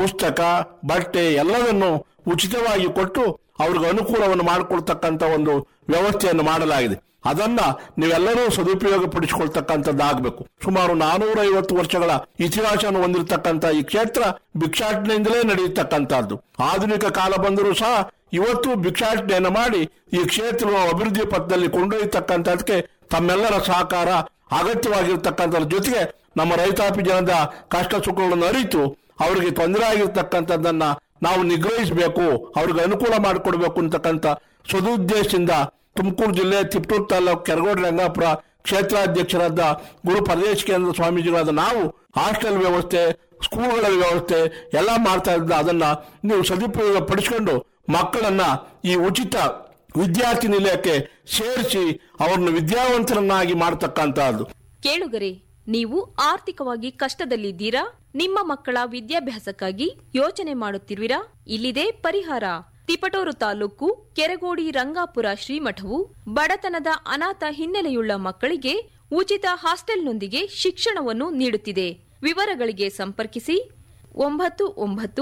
ಪುಸ್ತಕ ಬಟ್ಟೆ ಎಲ್ಲವನ್ನು ಉಚಿತವಾಗಿ ಕೊಟ್ಟು ಅವ್ರಿಗೆ ಅನುಕೂಲವನ್ನು ಮಾಡಿಕೊಡ್ತಕ್ಕಂಥ ಒಂದು ವ್ಯವಸ್ಥೆಯನ್ನು ಮಾಡಲಾಗಿದೆ ಅದನ್ನ ನೀವೆಲ್ಲರೂ ಸದುಪಯೋಗ ಪಡಿಸಿಕೊಳ್ತಕ್ಕಂಥದ್ದಾಗಬೇಕು ಸುಮಾರು ನಾನೂರ ಐವತ್ತು ವರ್ಷಗಳ ಇತಿಹಾಸವನ್ನು ಹೊಂದಿರತಕ್ಕಂಥ ಈ ಕ್ಷೇತ್ರ ಭಿಕ್ಷಾಟನೆಯಿಂದಲೇ ನಡೆಯತಕ್ಕಂಥದ್ದು ಆಧುನಿಕ ಕಾಲ ಬಂದರೂ ಸಹ ಇವತ್ತು ಭಿಕ್ಷಾಟನೆಯನ್ನು ಮಾಡಿ ಈ ಕ್ಷೇತ್ರವನ್ನು ಅಭಿವೃದ್ಧಿ ಪಥದಲ್ಲಿ ಕೊಂಡೊಯ್ಯತಕ್ಕಂಥದಕ್ಕೆ ತಮ್ಮೆಲ್ಲರ ಸಹಕಾರ ಅಗತ್ಯವಾಗಿರ್ತಕ್ಕಂಥದ್ರ ಜೊತೆಗೆ ನಮ್ಮ ರೈತಾಪಿ ಜನದ ಕಷ್ಟ ಸುಖಗಳನ್ನು ಅರಿತು ಅವರಿಗೆ ತೊಂದರೆ ಆಗಿರ್ತಕ್ಕಂಥದ್ದನ್ನ ನಾವು ನಿಗ್ರಹಿಸಬೇಕು ಅವ್ರಿಗೆ ಅನುಕೂಲ ಮಾಡಿಕೊಡ್ಬೇಕು ಅಂತಕ್ಕಂಥ ಸದುದ್ದೇಶದಿಂದ ತುಮಕೂರು ಜಿಲ್ಲೆ ತಿಪ್ಟೂರು ತಾಲೂಕು ಕೆರಗೋಡು ರಂಗಾಪುರ ಕ್ಷೇತ್ರಾಧ್ಯಕ್ಷರಾದ ಗುರು ಪರದೇಶ ಕೇಂದ್ರ ಸ್ವಾಮೀಜಿಗಳಾದ ನಾವು ಹಾಸ್ಟೆಲ್ ವ್ಯವಸ್ಥೆ ಸ್ಕೂಲ್ಗಳ ವ್ಯವಸ್ಥೆ ಎಲ್ಲ ಮಾಡ್ತಾ ಇದ್ದ ಅದನ್ನ ನೀವು ಸದುಪಯೋಗ ಪಡಿಸಿಕೊಂಡು ಮಕ್ಕಳನ್ನ ಈ ಉಚಿತ ವಿದ್ಯಾರ್ಥಿ ನಿಲಯಕ್ಕೆ ಸೇರಿಸಿ ಅವರನ್ನು ವಿದ್ಯಾವಂತರನ್ನಾಗಿ ಮಾಡತಕ್ಕಂತಹದ್ದು ಕೇಳುಗರೆ ನೀವು ಆರ್ಥಿಕವಾಗಿ ಕಷ್ಟದಲ್ಲಿದ್ದೀರಾ ನಿಮ್ಮ ಮಕ್ಕಳ ವಿದ್ಯಾಭ್ಯಾಸಕ್ಕಾಗಿ ಯೋಚನೆ ಮಾಡುತ್ತಿರುವಿರಾ ಇಲ್ಲಿದೆ ಪರಿಹಾರ ತಿಪಟೂರು ತಾಲೂಕು ಕೆರಗೋಡಿ ರಂಗಾಪುರ ಶ್ರೀಮಠವು ಬಡತನದ ಅನಾಥ ಹಿನ್ನೆಲೆಯುಳ್ಳ ಮಕ್ಕಳಿಗೆ ಉಚಿತ ಹಾಸ್ಟೆಲ್ನೊಂದಿಗೆ ಶಿಕ್ಷಣವನ್ನು ನೀಡುತ್ತಿದೆ ವಿವರಗಳಿಗೆ ಸಂಪರ್ಕಿಸಿ ಒಂಬತ್ತು ಒಂಬತ್ತು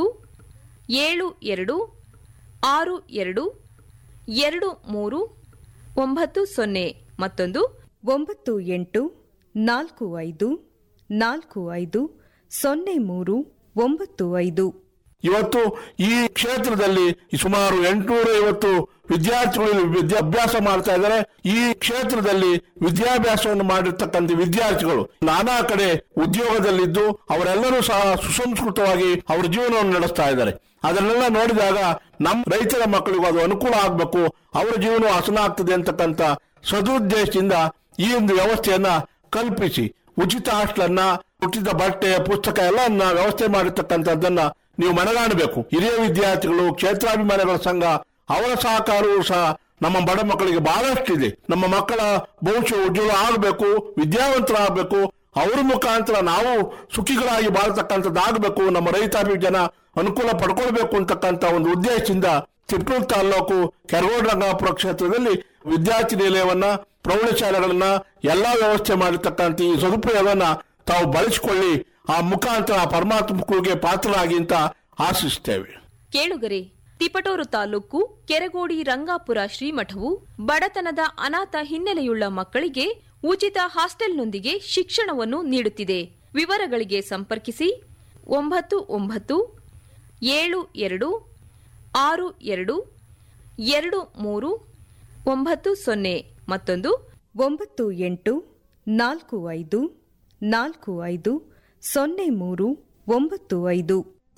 ಏಳು ಎರಡು ಆರು ಎರಡು ಎರಡು ಮೂರು ಒಂಬತ್ತು ಸೊನ್ನೆ ಮತ್ತೊಂದು ಒಂಬತ್ತು ಎಂಟು ನಾಲ್ಕು ಐದು ನಾಲ್ಕು ಐದು ಸೊನ್ನೆ ಮೂರು ಒಂಬತ್ತು ಐದು ಇವತ್ತು ಈ ಕ್ಷೇತ್ರದಲ್ಲಿ ಸುಮಾರು ಎಂಟುನೂರ ಐವತ್ತು ವಿದ್ಯಾರ್ಥಿಗಳು ವಿದ್ಯಾಭ್ಯಾಸ ಮಾಡ್ತಾ ಇದ್ದಾರೆ ಈ ಕ್ಷೇತ್ರದಲ್ಲಿ ವಿದ್ಯಾಭ್ಯಾಸವನ್ನು ಮಾಡಿರ್ತಕ್ಕಂಥ ವಿದ್ಯಾರ್ಥಿಗಳು ನಾನಾ ಕಡೆ ಉದ್ಯೋಗದಲ್ಲಿದ್ದು ಅವರೆಲ್ಲರೂ ಸಹ ಸುಸಂಸ್ಕೃತವಾಗಿ ಅವರ ಜೀವನವನ್ನು ನಡೆಸ್ತಾ ಇದ್ದಾರೆ ಅದನ್ನೆಲ್ಲ ನೋಡಿದಾಗ ನಮ್ಮ ರೈತರ ಮಕ್ಕಳಿಗೂ ಅದು ಅನುಕೂಲ ಆಗಬೇಕು ಅವರ ಜೀವನ ಹಸನ ಆಗ್ತದೆ ಅಂತಕ್ಕಂಥ ಸದುದ್ದೇಶದಿಂದ ಈ ಒಂದು ವ್ಯವಸ್ಥೆಯನ್ನ ಕಲ್ಪಿಸಿ ಉಚಿತ ಹಾಸ್ಟೆಲನ್ನ ಉಚಿತ ಬಟ್ಟೆ ಪುಸ್ತಕ ಎಲ್ಲ ವ್ಯವಸ್ಥೆ ಮಾಡಿರ್ತಕ್ಕಂಥದ್ದನ್ನ ನೀವು ಮನಗಾಣಬೇಕು ಹಿರಿಯ ವಿದ್ಯಾರ್ಥಿಗಳು ಕ್ಷೇತ್ರಾಭಿಮಾನಿಗಳ ಸಂಘ ಅವರ ಸಹಕಾರವೂ ಸಹ ನಮ್ಮ ಬಡ ಮಕ್ಕಳಿಗೆ ಬಹಳಷ್ಟಿದೆ ನಮ್ಮ ಮಕ್ಕಳ ಭವಿಷ್ಯ ಉಜ್ವಲ ಆಗಬೇಕು ವಿದ್ಯಾವಂತರಾಗಬೇಕು ಅವ್ರ ಮುಖಾಂತರ ನಾವು ಸುಖಿಗಳಾಗಿ ಬಾಳ್ತಕ್ಕಂಥದ್ದಾಗಬೇಕು ನಮ್ಮ ರೈತಾಪಿ ಜನ ಅನುಕೂಲ ಪಡ್ಕೊಳ್ಬೇಕು ಅಂತಕ್ಕಂಥ ಒಂದು ಉದ್ದೇಶದಿಂದ ತಿಪ್ಪೂರು ತಾಲೂಕು ಕೆರಗೋಡು ರಂಗಾಪುರ ಕ್ಷೇತ್ರದಲ್ಲಿ ವಿದ್ಯಾರ್ಥಿ ನಿಲಯವನ್ನ ಪ್ರೌಢಶಾಲೆಗಳನ್ನ ಎಲ್ಲಾ ವ್ಯವಸ್ಥೆ ಮಾಡಿರ್ತಕ್ಕಂಥ ಈ ಸದುಪಯೋಗವನ್ನ ತಾವು ಬಳಸಿಕೊಳ್ಳಿ ಆ ಮುಖಾಂತರ ಪರಮಾತ್ಮ ಕೃಪೆಗೆ ಪಾತ್ರರಾಗಿ ಅಂತ ಆಶಿಸ್ತೇವೆ ಕೇಳುಗರೆ ತಿಪಟೂರು ತಾಲೂಕು ಕೆರಗೋಡಿ ರಂಗಾಪುರ ಶ್ರೀಮಠವು ಬಡತನದ ಅನಾಥ ಹಿನ್ನೆಲೆಯುಳ್ಳ ಮಕ್ಕಳಿಗೆ ಉಚಿತ ಹಾಸ್ಟೆಲ್ನೊಂದಿಗೆ ಶಿಕ್ಷಣವನ್ನು ನೀಡುತ್ತಿದೆ ವಿವರಗಳಿಗೆ ಸಂಪರ್ಕಿಸಿ ಒಂಬತ್ತು ಒಂಬತ್ತು ಏಳು ಎರಡು ಆರು ಎರಡು ಎರಡು ಮೂರು ಒಂಬತ್ತು ಸೊನ್ನೆ ಮತ್ತೊಂದು ಒಂಬತ್ತು ಎಂಟು ನಾಲ್ಕು ಐದು ನಾಲ್ಕು ಐದು ಸೊನ್ನೆ ಮೂರು ಒಂಬತ್ತು ಐದು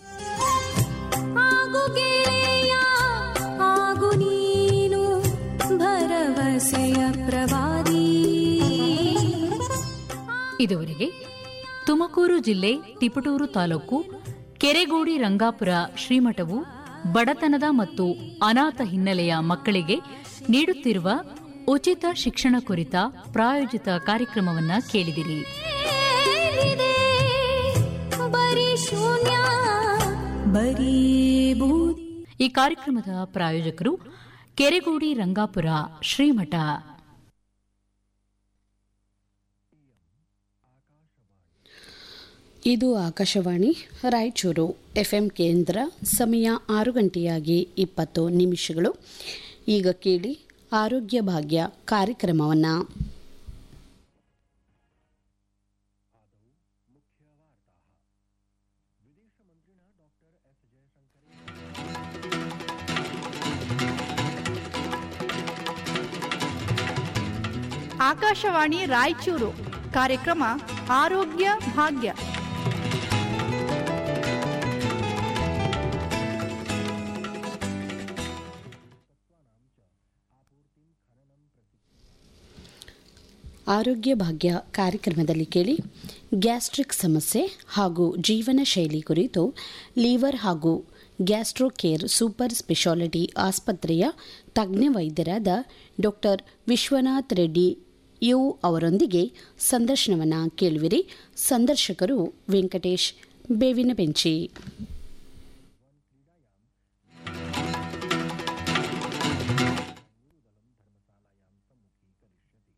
ಆಗು ಗೆಳೆಯ ಆಗು ನೀನು ಭರವಸೆಯ ಪ್ರವಾದಿ ಇದುವರೆಗೆ ತುಮಕೂರು ಜಿಲ್ಲೆ ತಿಪಟೂರು ತಾಲೂಕು ಕೆರೆಗೋಡಿ ರಂಗಾಪುರ ಶ್ರೀಮಠವು ಬಡತನದ ಮತ್ತು ಅನಾಥ ಹಿನ್ನೆಲೆಯ ಮಕ್ಕಳಿಗೆ ನೀಡುತ್ತಿರುವ ಉಚಿತ ಶಿಕ್ಷಣ ಕುರಿತ ಪ್ರಾಯೋಜಿತ ಕಾರ್ಯಕ್ರಮವನ್ನ ಕೇಳಿದಿರಿ ಏನಿದೆ ಬರೀ ಶೂನ್ಯ ಬರೀ ಬೂದಿ ಈ ಕಾರ್ಯಕ್ರಮದ ಪ್ರಾಯೋಜಕರು ಕೆರೆಗೋಡಿ ರಂಗಾಪುರ ಶ್ರೀಮಠ ಇದು ಆಕಾಶವಾಣಿ ರಾಯಚೂರು ಎಫ್ಎಂ ಕೇಂದ್ರ ಸಮಯ ಆರು ಗಂಟೆಯಾಗಿ ಇಪ್ಪತ್ತು ನಿಮಿಷಗಳು ಈಗ ಕೇಳಿ ಆರೋಗ್ಯ ಭಾಗ್ಯ ಕಾರ್ಯಕ್ರಮವನ್ನು ಆಕಾಶವಾಣಿ ರಾಯಚೂರು ಕಾರ್ಯಕ್ರಮ ಆರೋಗ್ಯ ಭಾಗ್ಯ ಆರೋಗ್ಯ ಭಾಗ್ಯ ಕಾರ್ಯಕ್ರಮದಲ್ಲಿ ಕೇಳಿ ಗ್ಯಾಸ್ಟ್ರಿಕ್ ಸಮಸ್ಯೆ ಹಾಗೂ ಜೀವನ ಶೈಲಿ ಕುರಿತು ಲಿವರ್ ಹಾಗೂ ಗ್ಯಾಸ್ಟ್ರೋ ಕೇರ್ ಸೂಪರ್ ಸ್ಪೆಷಾಲಿಟಿ ಆಸ್ಪತ್ರೆಯ ತಜ್ಞ ವೈದ್ಯರಾದ ಡಾಕ್ಟರ್ ವಿಶ್ವನಾಥ್ ರೆಡ್ಡಿ ಯು ಅವರೊಂದಿಗೆ ಸಂದರ್ಶನವನ್ನು ಕೇಳುವಿರಿ ಸಂದರ್ಶಕರು ವೆಂಕಟೇಶ್ ಬೇವಿನ ಬೆಂಚಿ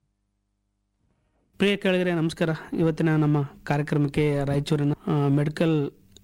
ಪ್ರಿಯ ಕೆಳಗರೆ ನಮಸ್ಕಾರ ಇವತ್ತಿನ ನಮ್ಮ ಕಾರ್ಯಕ್ರಮಕ್ಕೆ ರಾಯಚೂರಿನ ಆ, ಮೆಡಿಕಲ್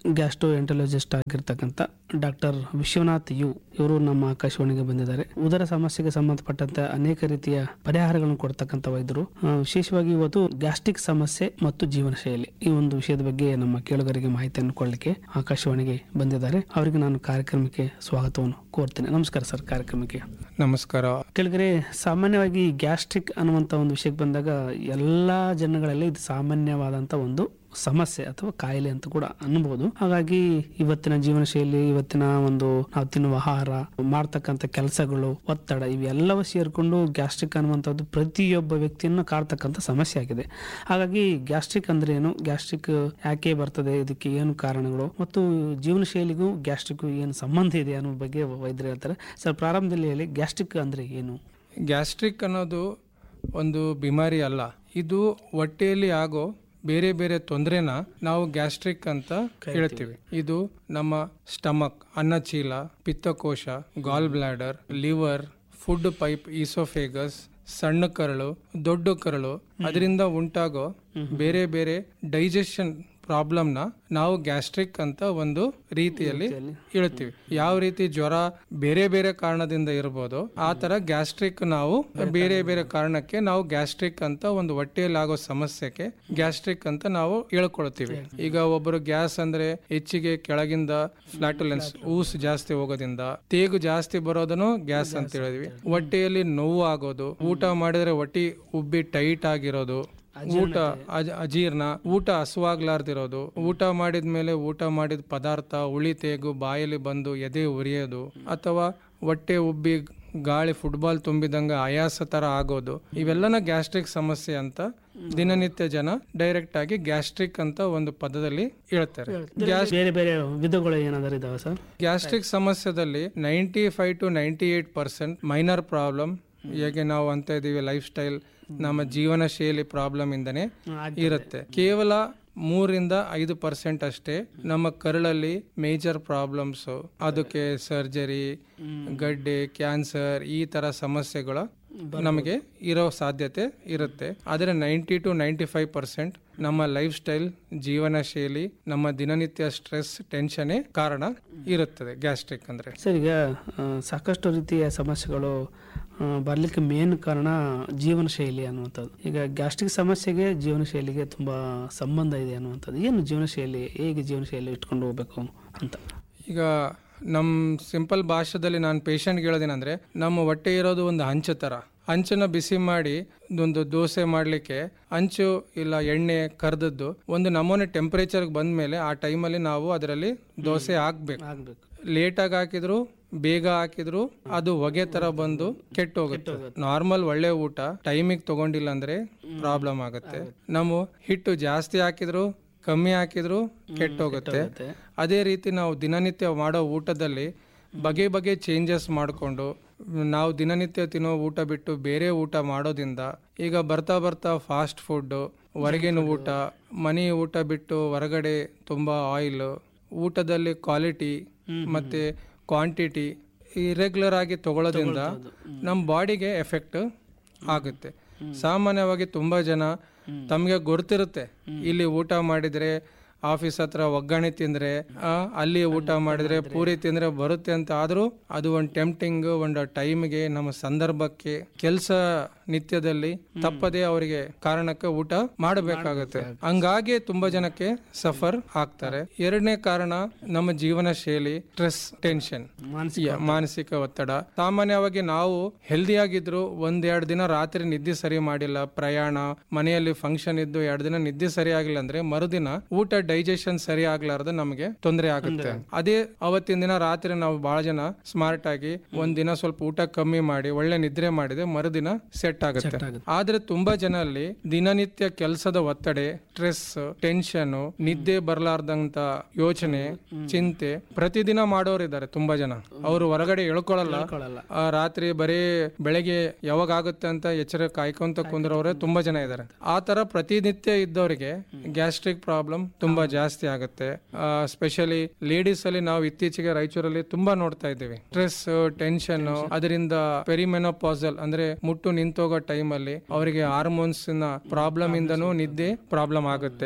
ಗ್ಯಾಸ್ಟ್ರೋ ಎಂಟಲಜಿಸ್ಟ್ ಆಗಿರ್ತಕ್ಕಂಥ ಡಾಕ್ಟರ್ ವಿಶ್ವನಾಥ್ ಯು ಇವರು ನಮ್ಮ ಆಕಾಶವಾಣಿಗೆ ಬಂದಿದ್ದಾರೆ ಉದರ ಸಮಸ್ಯೆಗೆ ಸಂಬಂಧಪಟ್ಟಂತೆ ಅನೇಕ ರೀತಿಯ ಪರಿಹಾರಗಳನ್ನು ಕೊಡ್ತಕ್ಕಂಥ ವೈದ್ಯರು ಆ, ವಿಶೇಷವಾಗಿ ಇವತ್ತು ಗ್ಯಾಸ್ಟ್ರಿಕ್ ಸಮಸ್ಯೆ ಮತ್ತು ಜೀವನ ಶೈಲಿ ಈ ಒಂದು ವಿಷಯದ ಬಗ್ಗೆ ನಮ್ಮ ಕೇಳುಗರಿಗೆ ಮಾಹಿತಿಯನ್ನು ಕೊಡಲಿಕ್ಕೆ ಆಕಾಶವಾಣಿಗೆ ಬಂದಿದ್ದಾರೆ ಅವರಿಗೆ ನಾನು ಕಾರ್ಯಕ್ರಮಕ್ಕೆ ಸ್ವಾಗತವನ್ನು ಕೋರ್ತೇನೆ ನಮಸ್ಕಾರ ಸರ್ ಕಾರ್ಯಕ್ರಮಕ್ಕೆ ನಮಸ್ಕಾರ ಕೆಳಗರೆ ಸಾಮಾನ್ಯವಾಗಿ ಗ್ಯಾಸ್ಟ್ರಿಕ್ ಅನ್ನುವಂಥ ಒಂದು ವಿಷಯಕ್ಕೆ ಬಂದಾಗ ಎಲ್ಲ ಜನಗಳಲ್ಲಿ ಇದು ಸಾಮಾನ್ಯವಾದಂಥ ಒಂದು ಸಮಸ್ಯೆ ಅಥವಾ ಕಾಯಿಲೆ ಅಂತ ಕೂಡ ಅನ್ಬಹುದು ಹಾಗಾಗಿ ಇವತ್ತಿನ ಜೀವನ ಶೈಲಿ ಇವತ್ತಿನ ಒಂದು ನಾವು ತಿನ್ನುವ ಆಹಾರ ಮಾಡ್ತಕ್ಕಂಥ ಕೆಲಸಗಳು ಒತ್ತಡ ಇವೆಲ್ಲವೂ ಸೇರಿಕೊಂಡು ಗ್ಯಾಸ್ಟ್ರಿಕ್ ಅನ್ನುವಂಥದ್ದು ಪ್ರತಿಯೊಬ್ಬ ವ್ಯಕ್ತಿಯನ್ನು ಕಾಡ್ತಕ್ಕಂಥ ಸಮಸ್ಯೆ ಆಗಿದೆ ಹಾಗಾಗಿ ಗ್ಯಾಸ್ಟ್ರಿಕ್ ಅಂದ್ರೆ ಏನು ಗ್ಯಾಸ್ಟ್ರಿಕ್ ಯಾಕೆ ಬರ್ತದೆ ಇದಕ್ಕೆ ಏನು ಕಾರಣಗಳು ಮತ್ತು ಜೀವನ ಶೈಲಿಗೂ ಗ್ಯಾಸ್ಟ್ರಿಕ್ ಏನು ಸಂಬಂಧ ಇದೆ ಅನ್ನೋ ಬಗ್ಗೆ ವೈದ್ಯರು ಹೇಳ್ತಾರೆ ಸರ್ ಪ್ರಾರಂಭದಲ್ಲಿ ಹೇಳಿ ಗ್ಯಾಸ್ಟ್ರಿಕ್ ಅಂದ್ರೆ ಏನು ಗ್ಯಾಸ್ಟ್ರಿಕ್ ಅನ್ನೋದು ಒಂದು ಬಿಮಾರಿ ಅಲ್ಲ ಇದು ಹೊಟ್ಟೆಯಲ್ಲಿ ಆಗೋ ಬೇರೆ ಬೇರೆ ತೊಂದರೆನ ನಾವು ಗ್ಯಾಸ್ಟ್ರಿಕ್ ಅಂತ ಹೇಳ್ತೀವಿ ಇದು ನಮ್ಮ ಸ್ಟಮಕ್ ಅನ್ನಚೀಲ ಪಿತ್ತಕೋಶ gall bladder liver food pipe oesophagus ಸಣ್ಣ ಕರಳು ದೊಡ್ಡ ಕರಳು ಅದರಿಂದ ಉಂಟಾಗೋ ಬೇರೆ ಬೇರೆ ಡೈಜೆಷನ್ ಪ್ರಾಬ್ಲಮ್ನ ನಾವು ಗ್ಯಾಸ್ಟ್ರಿಕ್ ಅಂತ ಒಂದು ರೀತಿಯಲ್ಲಿ ಹೇಳ್ತೀವಿ ಯಾವ ರೀತಿ ಜ್ವರ ಬೇರೆ ಬೇರೆ ಕಾರಣದಿಂದ ಇರ್ಬೋದು ಆ ತರ ಗ್ಯಾಸ್ಟ್ರಿಕ್ ನಾವು ಬೇರೆ ಬೇರೆ ಕಾರಣಕ್ಕೆ ನಾವು ಗ್ಯಾಸ್ಟ್ರಿಕ್ ಅಂತ ಒಂದು ಹೊಟ್ಟೆಯಲ್ಲಿ ಆಗೋ ಸಮಸ್ಯೆಗೆ ಗ್ಯಾಸ್ಟ್ರಿಕ್ ಅಂತ ನಾವು ಹೇಳ್ಕೊಳ್ತೀವಿ ಈಗ ಒಬ್ಬರು ಗ್ಯಾಸ್ ಅಂದ್ರೆ ಹೆಚ್ಚಿಗೆ ಕೆಳಗಿಂದ ಫ್ಲಾಟುಲೆನ್ಸ್ ಊಸ್ ಜಾಸ್ತಿ ಹೋಗೋದ್ರಿಂದ ತೇಗು ಜಾಸ್ತಿ ಬರೋದನ್ನು ಗ್ಯಾಸ್ ಅಂತ ಹೇಳಿದ್ವಿ ಹೊಟ್ಟೆಯಲ್ಲಿ ನೋವು ಆಗೋದು ಊಟ ಮಾಡಿದ್ರೆ ಹೊಟ್ಟಿ ಉಬ್ಬಿ ಟೈಟ್ ಆಗಿರೋದು ಊಟ ಅಜ- ಅಜೀರ್ಣ ಊಟ ಹಸುವಾಗ್ಲಾರ್ದಿರೋದು ಊಟ ಮಾಡಿದ್ಮೇಲೆ ಊಟ ಮಾಡಿದ ಪದಾರ್ಥ ಉಳಿ ತೇಗು ಬಾಯಲ್ಲಿ ಬಂದು ಎದೆ ಉರಿಯೋದು ಅಥವಾ ಹೊಟ್ಟೆ ಉಬ್ಬಿ ಗಾಳಿ ಫುಟ್ಬಾಲ್ ತುಂಬಿದಂಗ ಆಯಾಸ ತರ ಆಗೋದು ಇವೆಲ್ಲನ ಗ್ಯಾಸ್ಟ್ರಿಕ್ ಸಮಸ್ಯೆ ಅಂತ ದಿನನಿತ್ಯ ಜನ ಡೈರೆಕ್ಟ್ ಆಗಿ ಗ್ಯಾಸ್ಟ್ರಿಕ್ ಅಂತ ಒಂದು ಪದದಲ್ಲಿ ಹೇಳ್ತಾರೆ ಗ್ಯಾಸ್ ಬೇರೆ ಬೇರೆ ವಿಧಗಳು ಏನಾದರೂ ಇದಾವೆ ಸರ್ ಗ್ಯಾಸ್ಟ್ರಿಕ್ ಸಮಸ್ಯೆದಲ್ಲಿ ninety five to ninety eight percent minor problem ಹೇಗೆ ನಾವು ಅಂತ ಇದೀವಿ ಲೈಫ್ ಸ್ಟೈಲ್ ನಮ್ಮ ಜೀವನ ಶೈಲಿ ಪ್ರಾಬ್ಲಮ್ ಇಂದನೇ ಇರುತ್ತೆ ಕೇವಲ ಮೂರಿಂದ ಐದು ಪರ್ಸೆಂಟ್ ಅಷ್ಟೇ ನಮ್ಮ ಕರಳಲ್ಲಿ ಮೇಜರ್ ಪ್ರಾಬ್ಲಮ್ಸ್ ಅದಕ್ಕೆ ಸರ್ಜರಿ ಗಡ್ಡೆ ಕ್ಯಾನ್ಸರ್ ಈ ತರ ಸಮಸ್ಯೆಗಳು ನಮಗೆ ಇರೋ ಸಾಧ್ಯತೆ ಇರುತ್ತೆ ಆದರೆ ninety two ninety five percent ನಮ್ಮ ಲೈಫ್ ಸ್ಟೈಲ್ ಜೀವನ ಶೈಲಿ ನಮ್ಮ ದಿನನಿತ್ಯ ಸ್ಟ್ರೆಸ್ ಟೆನ್ಷನ್ನೇ ಕಾರಣ ಇರುತ್ತದೆ ಗ್ಯಾಸ್ಟ್ರಿಕ್ ಅಂದ್ರೆ ಸರ್ ಈಗ ಆ, ಸಾಕಷ್ಟು ರೀತಿಯ ಸಮಸ್ಯೆಗಳು ಆ, ಬರ್ಲಿಕ್ಕೆ ಮೇನ್ ಕಾರಣ ಜೀವನ ಶೈಲಿ ಅನ್ನುವಂಥದ್ದು ಈಗ ಗ್ಯಾಸ್ಟ್ರಿಕ್ ಸಮಸ್ಯೆಗೆ ಜೀವನ ಶೈಲಿಗೆ ತುಂಬಾ ಸಂಬಂಧ ಇದೆ ಅನ್ನುವಂಥದ್ದು ಏನು ಜೀವನ ಶೈಲಿ ಹೇಗೆ ಜೀವನ ಶೈಲಿ ಇಟ್ಕೊಂಡು ಹೋಗ್ಬೇಕು ಅಂತ ಈಗ ನಮ್ಮ ಸಿಂಪಲ್ ಭಾಷೆದಲ್ಲಿ ನಾನು ಪೇಷಂಟ್ಗೆ ಹೇಳೋದೇನಂದ್ರೆ ನಮ್ಮ ಹೊಟ್ಟೆ ಇರೋದು ಒಂದು ಹಂಚು ಥರ ಹಂಚನ್ನ ಬಿಸಿ ಮಾಡಿ ಒಂದು ದೋಸೆ ಮಾಡಲಿಕ್ಕೆ ಹಂಚು ಇಲ್ಲ ಎಣ್ಣೆ ಕರ್ದದ್ದು ಒಂದು ನಮೂನೆ ಟೆಂಪರೇಚರ್ಗೆ ಬಂದ ಮೇಲೆ ಆ ಟೈಮಲ್ಲಿ ನಾವು ಅದರಲ್ಲಿ ದೋಸೆ ಹಾಕ್ಬೇಕು ಆಗ್ಬೇಕು ಲೇಟಾಗಿ ಹಾಕಿದ್ರು ಬೇಗ ಹಾಕಿದ್ರು ಅದು ಹೊಗೆ ತರ ಬಂದು ಕೆಟ್ಟು ಹೋಗುತ್ತೆ ನಾರ್ಮಲ್ ಒಳ್ಳೆ ಊಟ ಟೈಮಿಗೆ ತಗೊಂಡಿಲ್ಲ ಅಂದ್ರೆ ಪ್ರಾಬ್ಲಮ್ ಆಗುತ್ತೆ ನಾವು ಹಿಟ್ಟು ಜಾಸ್ತಿ ಹಾಕಿದ್ರು ಕಮ್ಮಿ ಹಾಕಿದ್ರು ಕೆಟ್ಟೋಗುತ್ತೆ ಅದೇ ರೀತಿ ನಾವು ದಿನನಿತ್ಯ ಮಾಡೋ ಊಟದಲ್ಲಿ ಬಗೆ ಬಗೆ ಚೇಂಜಸ್ ಮಾಡಿಕೊಂಡು ನಾವು ದಿನನಿತ್ಯ ತಿನ್ನೋ ಊಟ ಬಿಟ್ಟು ಬೇರೆ ಊಟ ಮಾಡೋದ್ರಿಂದ ಈಗ ಬರ್ತಾ ಬರ್ತಾ ಫಾಸ್ಟ್ ಫುಡ್ ಹೊರಗಿನ ಊಟ ಮನೆ ಊಟ ಬಿಟ್ಟು ಹೊರಗಡೆ ತುಂಬಾ ಆಯಿಲ್ ಊಟದಲ್ಲಿ ಕ್ವಾಲಿಟಿ ಮತ್ತೆ ಕ್ವಾಂಟಿಟಿ ಇರೆಗ್ಯುಲರ್ ಆಗಿ ತಗೊಳ್ಳೋದ್ರಿಂದ ನಮ್ಮ ಬಾಡಿಗೆ ಎಫೆಕ್ಟ್ ಆಗುತ್ತೆ ಸಾಮಾನ್ಯವಾಗಿ ತುಂಬಾ ಜನ ತಮಗೆ ಗೊತ್ತಿರುತ್ತೆ ಇಲ್ಲಿ ಊಟ ಮಾಡಿದ್ರೆ ಆಫೀಸ್ ಹತ್ರ ಒಗ್ಗರಣೆ ತಿಂದ್ರೆ ಆ, ಅಲ್ಲಿ ಊಟ ಮಾಡಿದ್ರೆ ಪೂರಿ ತಿಂದ್ರೆ ಬರುತ್ತೆ ಅಂತ ಆದ್ರೂ ಅದು ಒಂದು ಟೆಂಪ್ಟಿಂಗ್ ಒಂದು ಟೈಮ್ಗೆ ನಮ್ಮ ಸಂದರ್ಭಕ್ಕೆ ಕೆಲಸ ನಿತ್ಯದಲ್ಲಿ ತಪ್ಪದೆ ಅವರಿಗೆ ಕಾರಣಕ್ಕೆ ಊಟ ಮಾಡಬೇಕಾಗುತ್ತೆ ಹಂಗಾಗಿ ತುಂಬಾ ಜನಕ್ಕೆ ಸಫರ್ ಆಗ್ತಾರೆ ಎರಡನೇ ಕಾರಣ ನಮ್ಮ ಜೀವನ ಶೈಲಿ ಸ್ಟ್ರೆಸ್ ಟೆನ್ಷನ್ ಮಾನಸಿಕ ಒತ್ತಡ ಸಾಮಾನ್ಯವಾಗಿ ನಾವು ಹೆಲ್ದಿ ಆಗಿದ್ರು ಒಂದೆರಡು ದಿನ ರಾತ್ರಿ ನಿದ್ದೆ ಸರಿ ಮಾಡಿಲ್ಲ ಪ್ರಯಾಣ ಮನೆಯಲ್ಲಿ ಫಂಕ್ಷನ್ ಇದ್ದು ಎರಡು ದಿನ ನಿದ್ದೆ ಸರಿ ಆಗಿಲ್ಲ ಅಂದ್ರೆ ಮರುದಿನ ಊಟ ಡೈಜೆಷನ್ ಸರಿ ಆಗ್ಲಾರ್ದ ನಮಗೆ ತೊಂದರೆ ಆಗುತ್ತೆ ಅದೇ ಅವತ್ತಿನ ದಿನ ರಾತ್ರಿ ನಾವು ಬಹಳ ಜನ ಸ್ಮಾರ್ಟ್ ಆಗಿ ಒಂದ್ ದಿನ ಸ್ವಲ್ಪ ಊಟ ಕಮ್ಮಿ ಮಾಡಿ ಒಳ್ಳೆ ನಿದ್ರೆ ಮಾಡಿದೆ ಮರುದಿನ ಸೆಟ್ ಆಗುತ್ತೆ ಆದ್ರೆ ತುಂಬಾ ಜನ ಅಲ್ಲಿ ದಿನನಿತ್ಯ ಕೆಲಸದ ಒತ್ತಡೆ ಸ್ಟ್ರೆಸ್ ಟೆನ್ಷನ್ ನಿದ್ದೆ ಬರ್ಲಾರ್ದಂತ ಯೋಚನೆ ಚಿಂತೆ ಪ್ರತಿದಿನ ಮಾಡೋರಿದ್ದಾರೆ ತುಂಬಾ ಜನ ಅವರು ಹೊರಗಡೆ ಹೇಳ್ಕೊಳಲ್ಲ ಆ, ರಾತ್ರಿ ಬರೀ ಬೆಳಗ್ಗೆ ಯಾವಾಗ ಆಗುತ್ತೆ ಅಂತ ಎಚ್ಚರ ಕಾಯ್ಕೊಂತ ಕುಂದ್ರವ್ರೆ ತುಂಬಾ ಜನ ಇದ್ದಾರೆ ಆ ತರ ಪ್ರತಿನಿತ್ಯ ಇದ್ದವರಿಗೆ ಗ್ಯಾಸ್ಟ್ರಿಕ್ ಪ್ರಾಬ್ಲಮ್ ತುಂಬಾ ಜಾಸ್ತಿ ಆಗುತ್ತೆ ಸ್ಪೆಷಲಿ ಲೇಡೀಸ್ ಅಲ್ಲಿ ನಾವು ಇತ್ತೀಚೆಗೆ ರಾಯಚೂರಲ್ಲಿ ತುಂಬಾ ನೋಡ್ತಾ ಇದ್ದೀವಿ ಸ್ಟ್ರೆಸ್ ಟೆನ್ಷನ್ ಅದರಿಂದ ಪೆರಿಮೆನೋಪಾಸಲ್ ಅಂದ್ರೆ ಮುಟ್ಟು ನಿಂತೋಗೋ ಟೈಮ್ ಅಲ್ಲಿ ಅವರಿಗೆ ಹಾರ್ಮೋನ್ಸ್ ನ ಪ್ರಾಬ್ಲಮ್ ಇಂದನೂ ನಿದ್ದೆ ಪ್ರಾಬ್ಲಮ್ ಆಗುತ್ತೆ